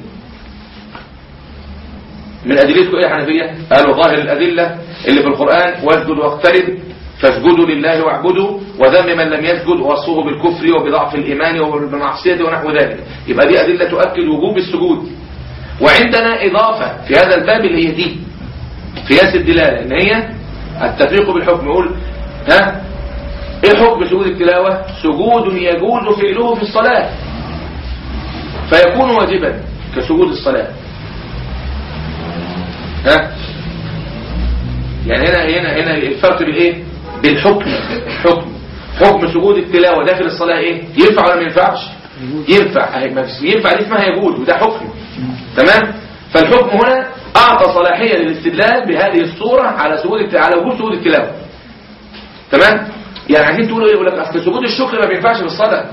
A: من أدلتكم إيه يا حنفية قالوا ظاهر الأدلة اللي في القرآن واسجد واقترب فاسجدوا لله واعبدوا وذم من لم يسجد وصوه بالكفر وبضعف الإيمان وبالمعصية ونحو ذلك يبقى دي أدلة تؤكد وجوب السجود وعندنا إضافة في هذا الباب اللي هي دي قياس الدلالة إن هي التفريق بالحكم يقول ها إيه حكم سجود التلاوة سجود يجوز فعله في الصلاة فيكون واجبا كسجود الصلاة ها يعني هنا هنا هنا الفرق بالايه بالحكم حكم حكم سجود التلاوة داخل الصلاة ايه ينفع ولا ما ينفعش ينفع أهي ما فيش- ينفع دي اسمها يجوز وده حكم تمام فالحكم هنا اعطى صلاحية للاستدلال بهذه الصورة على سجود الت- على وجود سجود التلاوة تمام يعني عايزين تقولوا ايه يقول لك اصل سجود الشكر ما بينفعش في الصلاة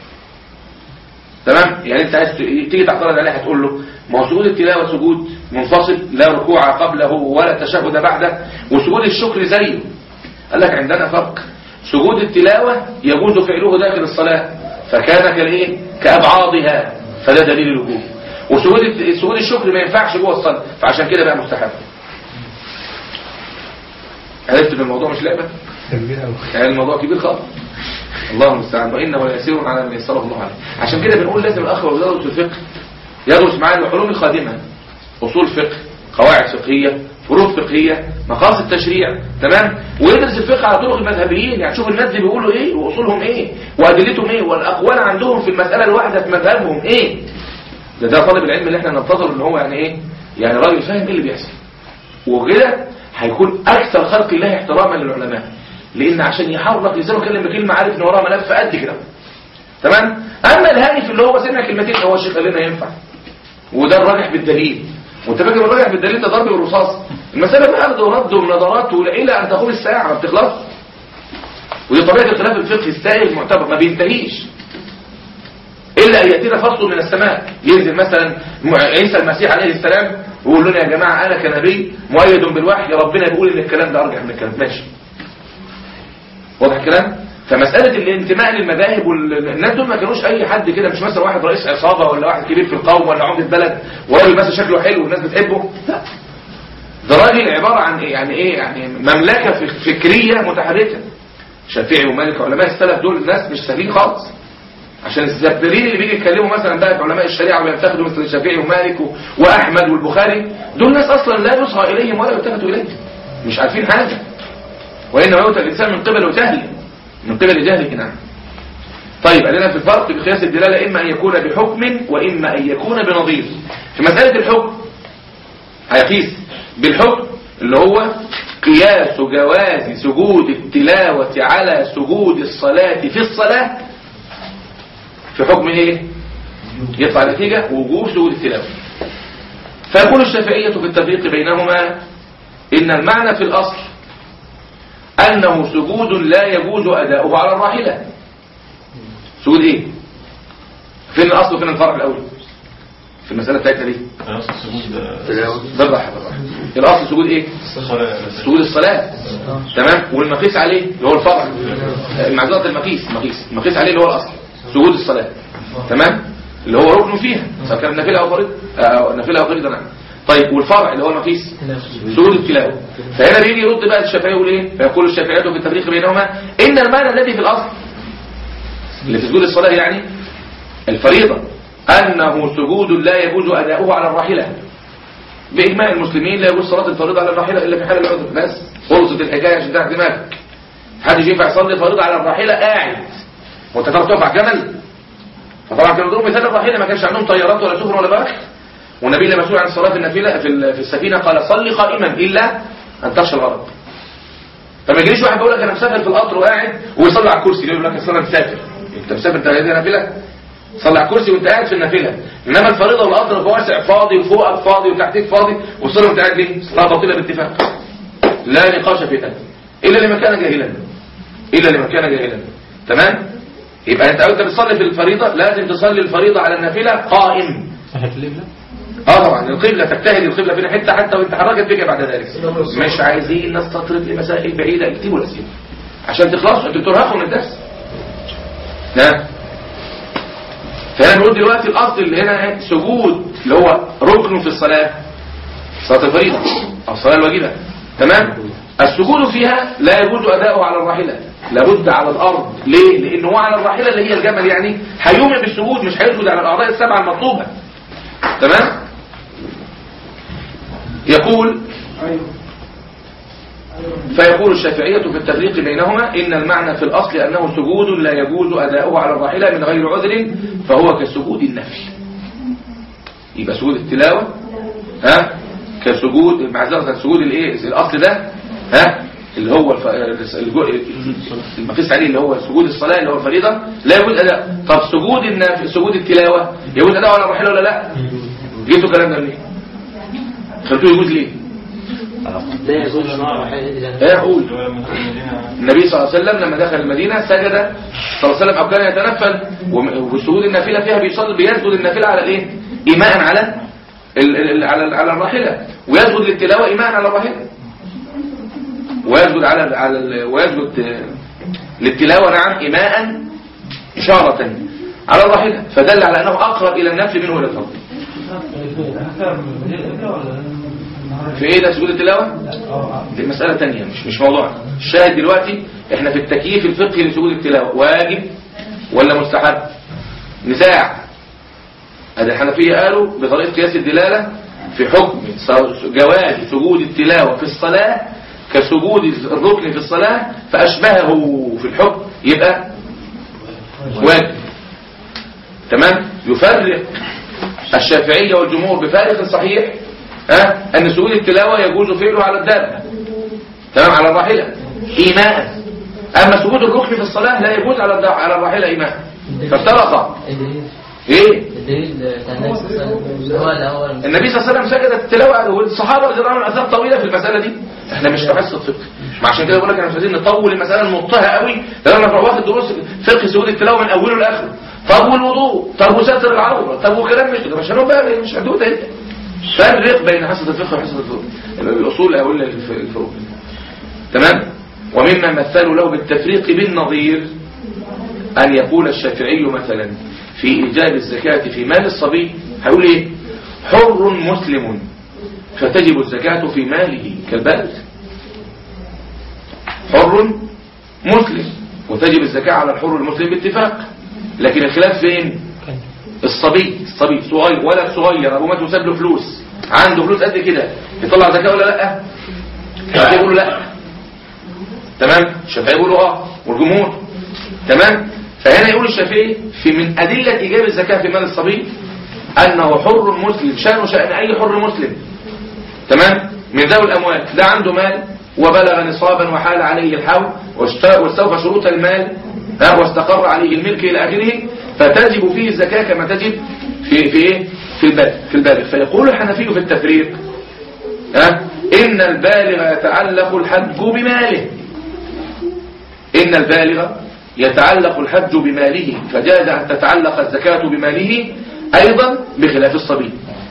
A: تمام يعني انت عايز ت- تيجي تعترض عليه هتقول له ما هو سجود التلاوة سجود منفصل لا ركوع قبله ولا تشهد بعده وسجود الشكر زيه قال لك عندنا فرق سجود التلاوة يجوز فعله داخل الصلاة فكان كالايه كأبعاضها فده دليل الوجوب وسجود الت- سجود الشكر ما ينفعش جوه الصلاة فعشان كده بقى مستحب عرفت ان الموضوع مش لعبة
D: كبير قوي
A: يعني الموضوع كبير خالص الله المستعان وانه ليسير على من يسره الله عليه عشان كده بنقول لازم الاخ لو يدرس الفقه يدرس معاه العلوم الخادمه اصول فقه قواعد فقهيه فروض فقهيه مقاصد تشريع تمام ويدرس الفقه على طرق المذهبيين يعني شوف الناس دي بيقولوا ايه واصولهم ايه وادلتهم ايه والاقوال عندهم في المساله الواحده في مذهبهم ايه ده ده طالب العلم اللي احنا ننتظر ان هو يعني ايه يعني راجل فاهم ايه اللي بيحصل وكده هيكون اكثر خلق الله احتراما للعلماء لان عشان يحرك لسانه يتكلم بكلمه عارف ان وراها ملف قد كده تمام اما الهانف اللي هو سمع كلمتين هو الشيخ قال لنا ينفع وده الراجح بالدليل وانت فاكر الراجح بالدليل ده ضرب بالرصاص المساله بقى اخذ ورد ومناظرات والى ان تقوم الساعه ما بتخلصش ودي طبيعه الخلاف الفقهي السائل المعتبر ما بينتهيش إلا أن يأتينا فصل من السماء ينزل مثلا م- عيسى المسيح عليه السلام ويقول لنا يا جماعة أنا كنبي مؤيد بالوحي ربنا بيقول إن الكلام ده أرجع من الكلام ماشي واضح الكلام فمسألة الانتماء للمذاهب والناس دول ما كانوش أي حد كده مش مثلا واحد رئيس عصابة ولا واحد كبير في القوم ولا عمدة بلد وراجل مثلا شكله حلو والناس بتحبه لا ده راجل عبارة عن إيه يعني إيه يعني مملكة فك- فكرية متحركة شافعي ومالك علماء السلف دول ناس مش سهلين خالص عشان الزبرين اللي بيجي يتكلموا مثلا بقى في علماء الشريعه وينتقدوا مثل الشافعي ومالك و- واحمد والبخاري دول ناس اصلا لا يصغى اليهم ولا يلتفتوا اليهم مش عارفين حاجه وانما يؤتى الانسان من قبل جهله من قبل جهله نعم طيب قال لنا في الفرق في قياس الدلاله اما ان يكون بحكم واما ان يكون بنظير في مساله الحكم هيقيس بالحكم اللي هو قياس جواز سجود التلاوه على سجود الصلاه في الصلاه في حكم ايه يطلع نتيجة وجوب سجود التلاوة فيقول الشافعية في التفريق بينهما إن المعنى في الأصل أنه سجود لا يجوز أداؤه على الراحلة سجود إيه فين الأصل وفين الفرع الأول في المسألة بتاعتنا دي
B: نفس السجود
A: بالراحة بالراحة الأصل سجود إيه سجود الصلاة تمام والمقيس عليه اللي هو الفرع معذرة المقيس المقيس المقيس عليه اللي هو الأصل سجود الصلاة تمام اللي هو ركن فيها سواء كان نافلة أو فريضة آه، نافلة أو فريضة نعم طيب والفرع اللي هو المقيس سجود التلاوة فهنا بيجي يرد بقى الشافعي يقول ايه فيقول الشافعية في التفريق بينهما إن المعنى الذي في الأصل اللي في سجود الصلاة يعني الفريضة أنه سجود لا يجوز أداؤه على الراحلة بإجماع المسلمين لا يجوز صلاة الفريضة على الراحلة إلا في حال العذر بس خلصت الحكاية عشان تعرف دماغك محدش ينفع يصلي الفريضة على الراحلة قاعد وانت تعرف تقف على الجمل فطبعا كانوا دول مثال الراحلة ما كانش عندهم طيارات ولا سفن ولا برق والنبي لما سئل عن صلاة النافلة في ال- في السفينة قال صلي قائما إلا أن تخشى الغرق فما يجريش واحد بيقول لك انا مسافر في القطر وقاعد ويصلي على الكرسي يقول لك اصل انا مسافر انت مسافر انت هذه نافله صلي على الكرسي وانت قاعد في النافله انما الفريضه والقطر واسع فاضي وفوقك فاضي وتحتك فاضي والصلاه وانت قاعد ليه صلاه باطله باتفاق لا نقاش في ذلك الا لمن كان جاهلا الا لمن كان جاهلا تمام يبقى انت انت بتصلي في الفريضه لازم تصلي الفريضه على النافله قائم
D: صحة القبلة
A: اه طبعا القبلة تجتهد القبلة فين حتة حتى وانت حركت بك بعد ذلك مش عايزين نستطرد لمسائل بعيدة اكتبوا الأسئلة عشان تخلصوا انتوا بترهقوا من الدرس نعم فانا بنقول دلوقتي الاصل اللي هنا ايه؟ سجود اللي هو ركن في الصلاة صلاة الفريضة او الصلاة الواجبة تمام السجود فيها لا يجوز اداؤه على الراحلة لابد على الارض ليه لانه هو على الراحلة اللي هي الجمل يعني هيؤمن بالسجود مش هيسجد على الاعضاء السبعة المطلوبة تمام يقول فيقول الشافعية في التفريق بينهما إن المعنى في الأصل أنه سجود لا يجوز أداؤه على الراحلة من غير عذر فهو كسجود النفل يبقى سجود التلاوة ها كسجود معذرة سجود الايه الأصل ده ها اللي هو الف... الجو- المقيس عليه اللي هو سجود الصلاة اللي هو الفريضة لا يجوز أداء طب سجود النف... سجود التلاوة يجوز أداؤه على الراحلة ولا لا جيتوا الكلام ده منين خلتوه يجوز ليه
F: لا يجوز
A: ايه اقول النبي صلى الله عليه وسلم لما دخل المدينة سجد صلى الله عليه وسلم أو كان يتنفل وم- وسجود النافلة فيها بيصلي بيسجد النافلة على الايه إيماء على ال ال على ال على الراحلة ويسجد للتلاوة إيماء على الراحلة ويسجد على ال على ال ويسجد آه، للتلاوة نعم إيماء إشارة على الراحلة فدل على أنه أقرب إلى النفل منه إلى الفرض في إيه ده سجود التلاوة؟ دي مسألة تانية مش مش موضوع الشاهد دلوقتي احنا في التكييف الفقهي لسجود التلاوة واجب ولا مستحب نزاع ادي الحنفية قالوا بطريقة قياس الدلالة في حكم جواز سجود التلاوة في الصلاة كسجود الركن في الصلاة فأشبهه في الحكم يبقى واجب تمام يفرق الشافعية والجمهور بفارق صحيح ها أن سجود التلاوة يجوز فعله على الدابة تمام على الراحلة إيماء أما سجود الركن في الصلاة لا يجوز على الدا- على الراحلة إيماء فافترقا
G: الدليل
A: إيه
G: الدليل بتاع النبي صلى الله عليه وسلم هو الأول
A: النبي صلى الله عليه وسلم سجد التلاوة والصحابة رضي الله عنهم أثار طويلة في المسألة دي احنا مش في حصة فقه ما عشان كده بقول لك احنا مش عايزين نطول المسألة المضطهة قوي لو انا واخد دروس فقه سجود التلاوة من أوله لآخره طب والوضوء طب وستر العورة طب وكلام مش مش هنبقى مش حدود اهي فرق بين حصة الفقه وحصة الفروق الأصول أقول الف- الفروق تمام ومما مثلوا له بالتفريق بالنظير أن يقول الشافعي مثلا في إيجاب الزكاة في مال الصبي هيقول إيه حر مسلم فتجب الزكاة في ماله كالبالغ حر مسلم وتجب الزكاة على الحر المسلم باتفاق لكن الخلاف فين الصبي الصبي صغير ولد صغير ابوه مات وساب له فلوس عنده فلوس قد كده يطلع زكاة ولا لا الشافعي يقولوا لا تمام الشافعي يقولوا اه والجمهور تمام فهنا يقول الشافعي في من أدلة إيجاب الزكاة في مال الصبي أنه حر مسلم شأنه شأن أي حر مسلم تمام من ذوي الأموال ده عنده مال وبلغ نصابا وحال عليه الحول واشت- واستوفى شروط المال ها، واستقر عليه الملك إلى آخره فتجب فيه الزكاة كما تجب في في إيه؟ في البالغ في البالغ فيقول الحنفي في التفريق ها إن البالغ يتعلق الحج بماله إن البالغ يتعلق الحج بماله فجاز أن تتعلق الزكاة بماله أيضا بخلاف الصبي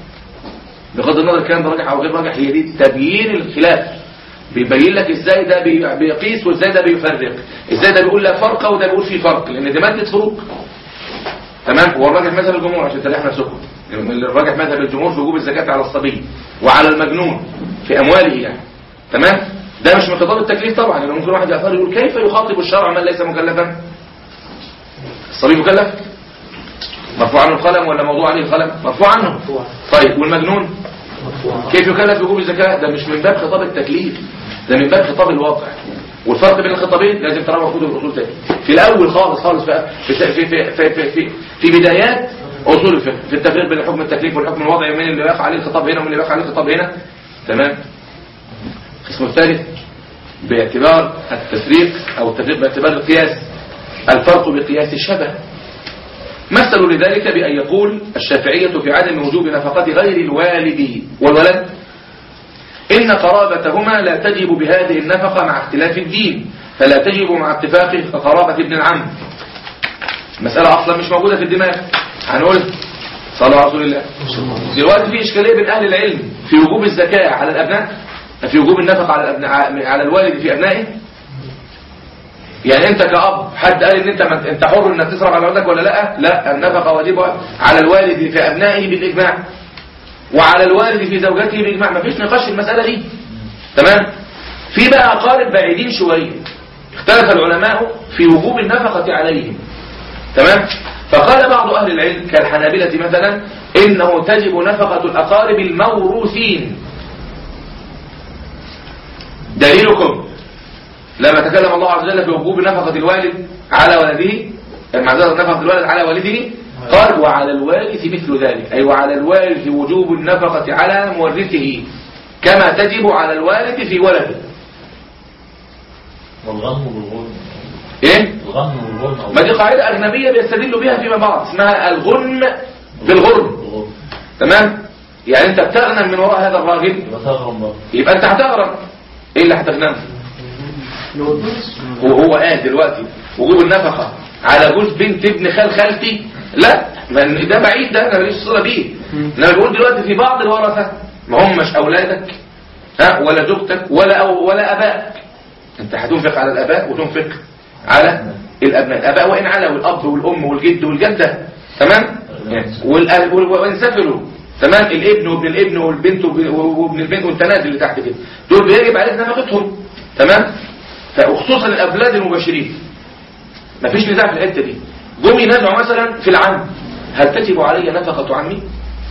A: بغض النظر الكلام ده راجح أو غير راجح هي دي تبيين الخلاف بيبين لك ازاي ده بي- بيقيس وازاي ده بيفرق ازاي ده بيقول لا فرق وده بيقول فيه فرق لان دي مادة فروق تمام هو الراجح مذهب الجمهور عشان تلاقي احنا سكر الراجح مذهب الجمهور في وجوب الزكاة على الصبي وعلى المجنون في امواله يعني تمام ده مش من خطاب التكليف طبعا يعني ممكن واحد يعترض يقول كيف يخاطب الشرع من ليس مكلفا الصبي مكلف مرفوع عنه القلم ولا موضوع عليه القلم مرفوع عنه طيب والمجنون كيف يكلف بوجوب الزكاة ده مش من باب خطاب التكليف ده من باب خطاب الواقع والفرق بين الخطابين لازم ترى موجود في الاصول تاني في الاول خالص خالص بقى في في في في في, في, في بدايات اصول الفقه في التفريق بين حكم التكليف والحكم الوضعي ومين اللي يقع عليه الخطاب هنا ومين اللي يقع عليه الخطاب هنا تمام القسم الثالث باعتبار التفريق او التفريق باعتبار القياس الفرق بقياس الشبه مثلوا لذلك بأن يقول الشافعية في عدم وجوب نفقة غير الوالد والولد إن قرابتهما لا تجب بهذه النفقة مع اختلاف الدين فلا تجب مع اتفاق قرابة ابن العم مسألة أصلا مش موجودة في الدماغ هنقول صلى على رسول الله دلوقتي في إشكالية بين أهل العلم في وجوب الزكاة على الأبناء في وجوب النفقة على الأبناء على الوالد في أبنائه يعني انت كأب حد قال ان انت انت حر انك تصرف على ولدك ولا لا لا النفقة واجبة على الوالد في ابنائه بالاجماع وعلى الوالد في زوجته بالاجماع مفيش نقاش في المسألة دي تمام في بقى اقارب بعيدين شوية اختلف العلماء في وجوب النفقة عليهم تمام فقال بعض اهل العلم كالحنابلة مثلا انه تجب نفقة الاقارب الموروثين دليلكم لما تكلم الله عز وجل في وجوب نفقة الوالد على ولده معذرة نفقة الوالد على والده قال وعلى الوارث مثل ذلك أي وعلى الوارث وجوب النفقة على مورثه كما تجب على الوارث في ولده
E: والغم والغرم
A: إيه؟
E: الغم والغرم أو
A: ما دي قاعدة أجنبية بيستدلوا بها فيما بعض اسمها الغنم بالغرم
E: الغرم
A: تمام؟ يعني أنت بتغنم من وراء هذا الراجل
E: يبقى تغرم برضه
A: يبقى أنت هتغرم إيه اللي هتغنمه؟ وهو قال دلوقتي وجوب النفقة على جوز بنت ابن خال خالتي لا من ده بعيد ده انا ماليش صله بيه انا بقول دلوقتي في بعض الورثه ما همش اولادك ها ولا زوجتك ولا أو ولا ابائك انت هتنفق على الاباء وتنفق على الابناء الاباء وان علوا الاب والام والجد والجده تمام والأهل- وال- وان سفلوا تمام الابن وابن الابن والبنت وب- وابن البنت والتنازل اللي تحت كده دول بيجب عليك نفقتهم تمام فخصوصا الاولاد المباشرين مفيش نزاع في الحته دي جم ينازعوا مثلا في العم هل تجب علي نفقه عمي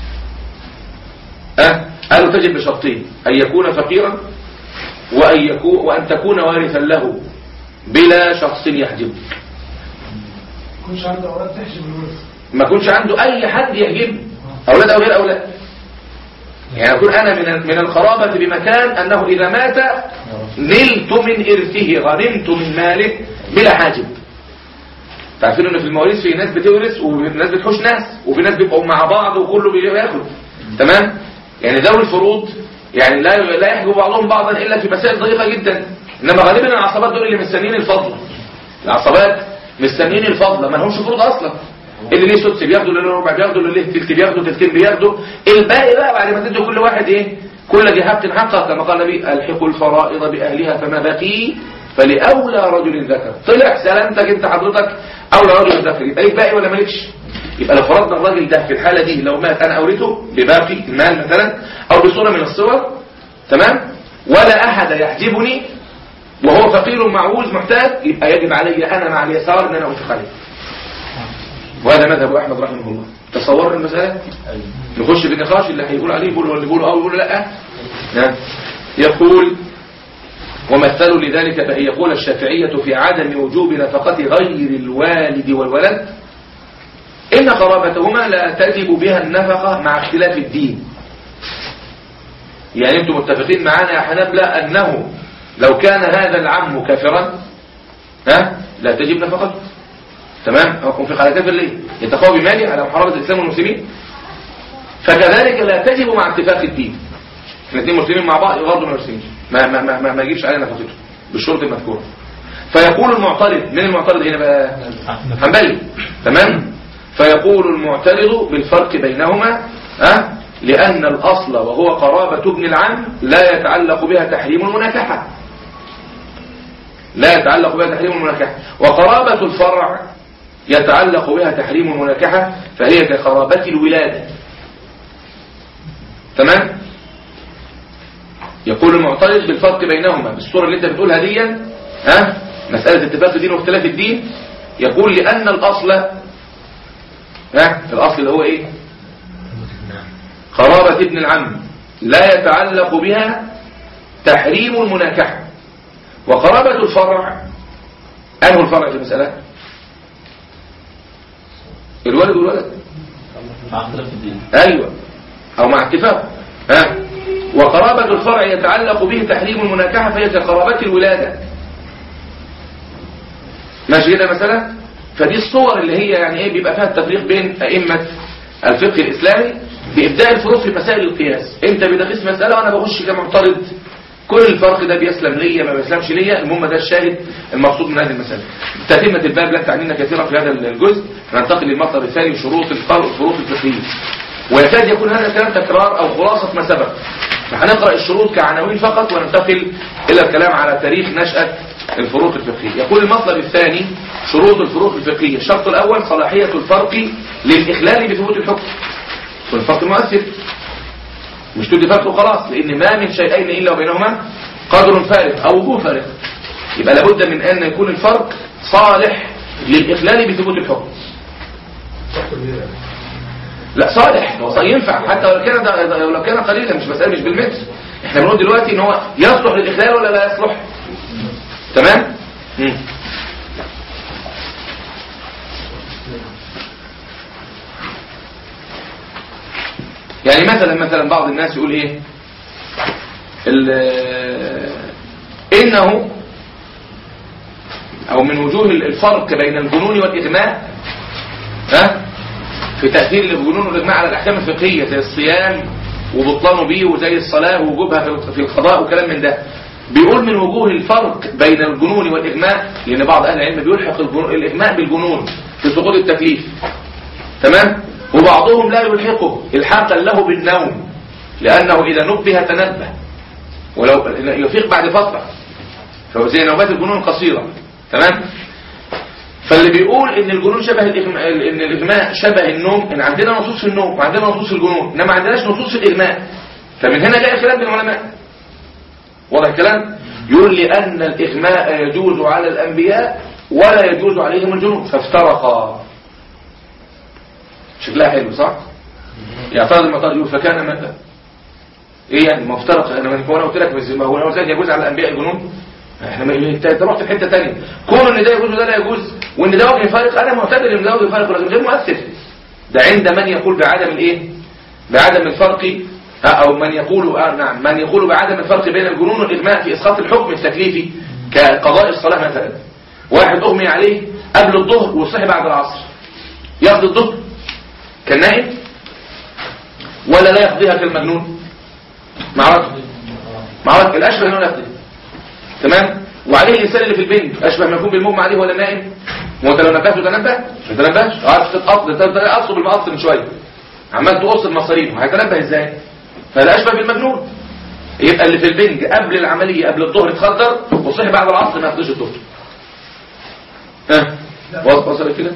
A: أه؟ قالوا تجب بشرطين أن يكون فقيرا وأن, يكون وأن تكون وارثا له بلا شخص يحجبه
C: كنش عنده أولاد تحجب الورث
A: ما يكونش عنده أي حد يحجبه أولاد أو غير أولاد يعني أكون أنا من من القرابة بمكان أنه إذا مات نلت من إرثه غنمت من ماله بلا حاجب تعرفين ان في المواريث في ناس بتورث وناس بتحوش ناس وفي ناس بيبقوا مع بعض وكله بياخد تمام يعني ذوي الفروض يعني لا لا يحجب بعضهم بعضا الا في مسائل ضيقه جدا انما غالبا العصبات دول اللي مستنيين الفضل العصبات مستنيين الفضل ما لهمش فروض اصلا اللي ليه سدس بياخدوا اللي له ربع بياخدوا اللي ليه تلت بياخدوا تلتين بياخدوا الباقي بقى بعد ما تدوا كل واحد ايه كل جهات حقها كما قال النبي الحقوا الفرائض باهلها فما بقي فلاولى رجل ذكر طلع سلامتك انت حضرتك اولى رجل ذكر يبقى ليك باقي ولا مالكش يبقى لو فرضنا الراجل ده في الحاله دي لو مات انا اورثه بباقي المال مثلا او بصوره من الصور تمام ولا احد يحجبني وهو فقير معوز محتاج يبقى يجب علي انا مع اليسار ان انا انفق عليه وهذا مذهب احمد رحمه الله تصور المساله نخش بالنقاش اللي هيقول عليه يقول واللي يقول اه ويقول لا نعم. يقول ومثلوا لذلك بأن يقول الشافعية في عدم وجوب نفقة غير الوالد والولد إن قرابتهما لا تجب بها النفقة مع اختلاف الدين يعني انتم متفقين معنا يا حنبلة أنه لو كان هذا العم كافرا ها لا تجب نفقته تمام هو في على كافر ليه يتقوى بمالي على محاربة الإسلام والمسلمين فكذلك لا تجب مع اتفاق الدين الاثنين مسلمين مع بعض يغضوا من المسلمين ما ما ما ما, ما يجيبش علينا نفقته بالشروط المذكوره فيقول المعترض من المعترض هنا بقى حنبلي تمام فيقول المعترض بالفرق بينهما ها لأن الأصل وهو قرابة ابن العم لا يتعلق بها تحريم المناكحة لا يتعلق بها تحريم المناكحة وقرابة الفرع يتعلق بها تحريم المناكحة فهي كقرابة الولادة تمام يقول المعترض بالفرق بينهما بالصورة اللي انت بتقولها دي ها مسألة اتفاق الدين واختلاف الدين يقول لأن الأصل ها الأصل اللي هو ايه قرابة ابن العم لا يتعلق بها تحريم المناكحة وقرابة الفرع أنه الفرع في المسألة الولد والولد
F: مع اختلاف الدين
A: أيوة أو مع اتفاق ها وقرابة الفرع يتعلق به تحريم المناكحة فهي كقرابة الولادة ماشي كده مثلا فدي الصور اللي هي يعني ايه بيبقى فيها التفريق بين أئمة الفقه الإسلامي بإبداء الفروق في مسائل القياس انت بتقيس مسألة وانا بخش كمعترض كل الفرق ده بيسلم ليا ما بيسلمش ليا المهم ده الشاهد المقصود من هذه المسألة تتمة الباب لا تعنينا كثيرا في هذا الجزء ننتقل للمطلب الثاني شروط الفرق الفروق الفقهية ويكاد يكون هذا الكلام تكرار أو خلاصة ما سبق فهنقرأ الشروط كعناوين فقط وننتقل إلى الكلام على تاريخ نشأة الفروق الفقهية يقول المطلب الثاني شروط الفروق الفقهية الشرط الأول صلاحية الفرق للإخلال بثبوت الحكم والفرق مؤثر مش تدي فرق وخلاص لأن ما من شيئين إلا وبينهما قدر فارق أو وجوه فارق يبقى لابد من أن يكون الفرق صالح للإخلال بثبوت الحكم لا صالح هو ينفع حتى لو كان ده لو كان قليلا مش مسألة مش بالمتر احنا بنقول دلوقتي ان هو يصلح للإخلال ولا لا يصلح تمام مم. يعني مثلا مثلا بعض الناس يقول ايه ال- انه او من وجوه الفرق بين الجنون والاغماء ها في تأثير الجنون والاغماء على الاحكام الفقهية زي الصيام وبطلانه بيه وزي الصلاة ووجوبها في- في القضاء وكلام من ده بيقول من وجوه الفرق بين الجنون والإغماء لأن بعض أهل العلم بيلحق الجنون- الإغماء بالجنون في سقوط التكليف تمام وبعضهم لا يلحقه الحاقا له بالنوم لأنه إذا نبه تنبه ولو يفيق بعد فترة فهو زي نوبات الجنون القصيرة تمام فاللي بيقول ان الجنون شبه الإغماء ان الاغماء شبه النوم ان عندنا نصوص في النوم وعندنا نصوص في الجنون انما ما عندناش نصوص في الاغماء فمن هنا جاء الخلاف بين العلماء واضح الكلام يقول لان الاغماء يجوز على الانبياء ولا يجوز عليهم الجنون فافترقا شكلها حلو صح يعترض المعترض يقول فكان ماذا ايه يعني ما افترق انا ما انا قلت لك بس ما هو لو زاد يجوز على الانبياء الجنون احنا ما انت أنت رحت في حته ثانيه كون ان ده يجوز وده لا يجوز وان ده وجه فارق انا معتبر ان ده وجه فارق لكن غير مؤثر ده عند من يقول بعدم الايه بعدم الفرق ها، او من يقول آه نعم من يقول بعدم الفرق بين الجنون والاغماء في اسقاط الحكم التكليفي كقضاء الصلاه مثلا واحد اغمي عليه قبل الظهر وصحي بعد العصر يقضي الظهر كان نائم ولا لا يقضيها كالمجنون معرفش معرفش الاشبه انه لا يقضيها تمام وعليه الانسان اللي في البنت اشبه ما يكون بالمغمى عليه ولا نائم ما انت لو نبهته تنبه مش تنبهش عارف تتقص ده انت قصه بالمقص من شويه عمال تقص المصاريف هيتنبه ازاي فده اشبه بالمجنون يبقى اللي في البنج قبل العمليه قبل الظهر اتخدر وصحي بعد العصر ما ياخدش الظهر ها وصل وصل كده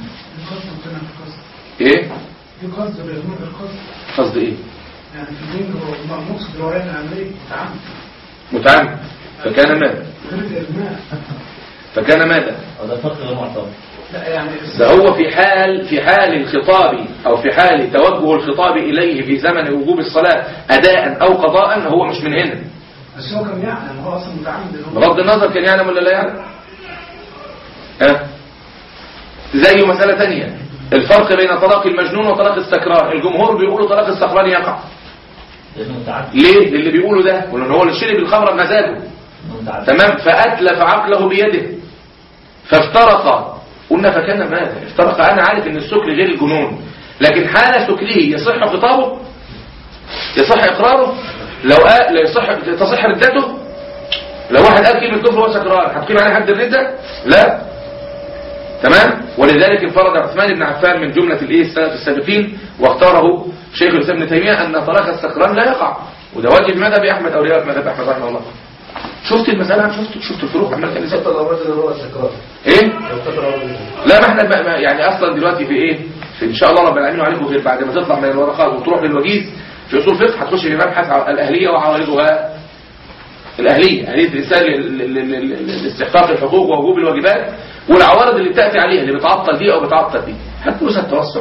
A: ايه
H: في قصد بالإغماء القصد
A: قصد ايه
H: يعني في الدين هو مقصد رواية العملية تعمد
A: متعمد فكان ماذا
H: غير الإغماء
A: فكان ماذا
E: هذا فرق غير معتبر
H: لا يعني
A: ده هو في حال في حال الخطاب او في حال توجه الخطاب اليه في زمن وجوب الصلاة اداء او قضاء هو مش من هنا
H: بس هو كان يعلم هو أصلا متعمد إن هو
A: بغض النظر كان يعلم ولا لا يعلم ها زي مسألة تانية الفرق بين طلاق المجنون وطلاق السكران الجمهور بيقولوا طلاق السكران يقع
E: لانه متعدد
A: ليه اللي بيقولوا ده ولان هو اللي شرب الخمر بمزاجه
E: لأنه متعدد
A: تمام فأتلف عقله بيده فافترق قلنا فكان ماذا افترق أنا عارف ان السكر غير الجنون لكن حال سكره يصح خطابه يصح إقراره لو قال لا يصح تصح ردته لو واحد قال كلمة كفر وهو سكران هتقيم عليه حد الردة لا تمام ولذلك انفرد عثمان بن عفان من جملة الايه السلف السابقين واختاره شيخ الاسلام ابن تيمية ان طلاق السكران لا يقع وده واجب مذهب احمد او رواية مذهب احمد رحمه الله شفت المسألة شفت شفت الفروق عمال كان ازاي
C: حتى لو رجل هو سكران
A: ايه
C: لو كتر رجل
A: لا ما احنا بقى ما- يعني اصلا دلوقتي في ايه في ان شاء الله رب العالمين عليكم غير بعد ما تطلع من الورقات وتروح للوجيز في اصول فقه هتخش في مبحث على الاهليه وعوارضها الاهليه اهليه الانسان لل- لل- لل- لاستحقاق الحقوق ووجوب الواجبات والعوارض اللي بتاتي عليها اللي بتعطل دي او بتعطل دي هتدوس التوسع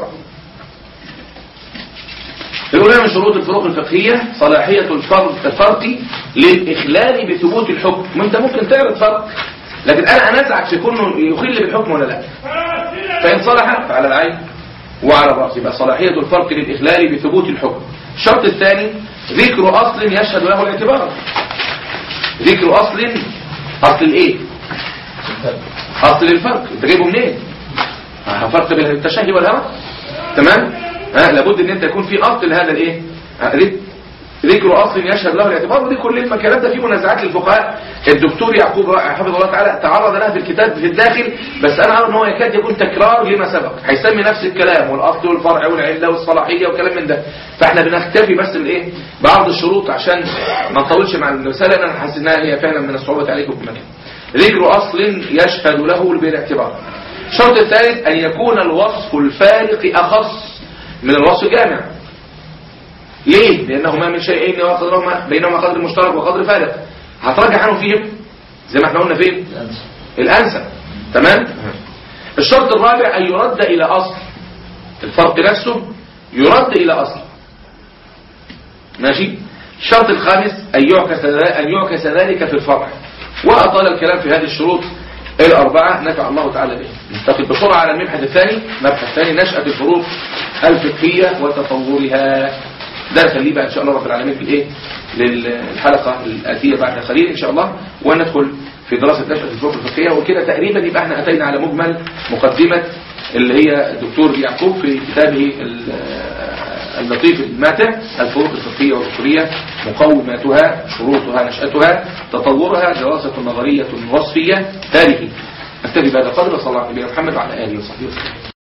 A: الأولى من شروط الفروق الفقهية صلاحية الفرق الفرق للإخلال بثبوت الحكم ما أنت ممكن تعرض فرق لكن أنا أنازعك في كونه يخل بالحكم ولا لا فإن صلح فعلى العين وعلى الرأس يبقى صلاحية الفرق للإخلال بثبوت الحكم الشرط الثاني ذكر أصل يشهد له الاعتبار ذكر أصل أصل الإيه أصل الفرق أنت جايبه منين ها، فرق بين التشهي والهوى تمام ها لابد ان انت يكون في اصل لهذا الايه ها، ذك- ذكر اصل يشهد له الاعتبار ودي كل الكلام ده فيه منازعات للفقهاء الدكتور يعقوب حفظه الله تعالى تعرض لها في الكتاب في الداخل بس انا ارى ان هو يكاد يكون تكرار لما سبق هيسمي نفس الكلام والاصل والفرع والعله والصلاحيه وكلام من ده فاحنا بنكتفي بس بالايه بعرض الشروط عشان ما نطولش مع المساله لان انا حاسس انها هي فعلا من الصعوبات عليكم في المكان ذكر اصل يشهد له بالاعتبار الشرط الثالث أن يكون الوصف الفارق أخص من الوصف الجامع ليه؟ لأنه ما من شيئين وقدرهما بينهما قدر مشترك وقدر فارق هترجع عنه فيهم زي ما احنا قلنا فين الأنسب تمام الشرط الرابع أن يرد إلى أصل الفرق نفسه يرد إلى أصل ماشي الشرط الخامس أن يعكس أن يعكس ذلك في الفرع وأطال الكلام في هذه الشروط الأربعة نفع الله تعالى به ننتقل بسرعة على المبحث الثاني المبحث الثاني نشأة الفروق الفقهية وتطورها ده نخليه بقى إن شاء الله رب العالمين في الإيه للحلقة الآتية بعد قليل إن شاء الله وندخل في دراسة نشأة الفروق الفقهية وكده تقريبا يبقى احنا أتينا على مجمل مقدمة اللي هي الدكتور يعقوب في كتابه ال- اللطيف الماتع الفروق الفقهية والأصولية مقوماتها شروطها نشأتها تطورها دراسة نظرية وصفية تاريخي نكتفي بهذا القدر وصلى الله على نبينا محمد وعلى آله وصحبه وسلم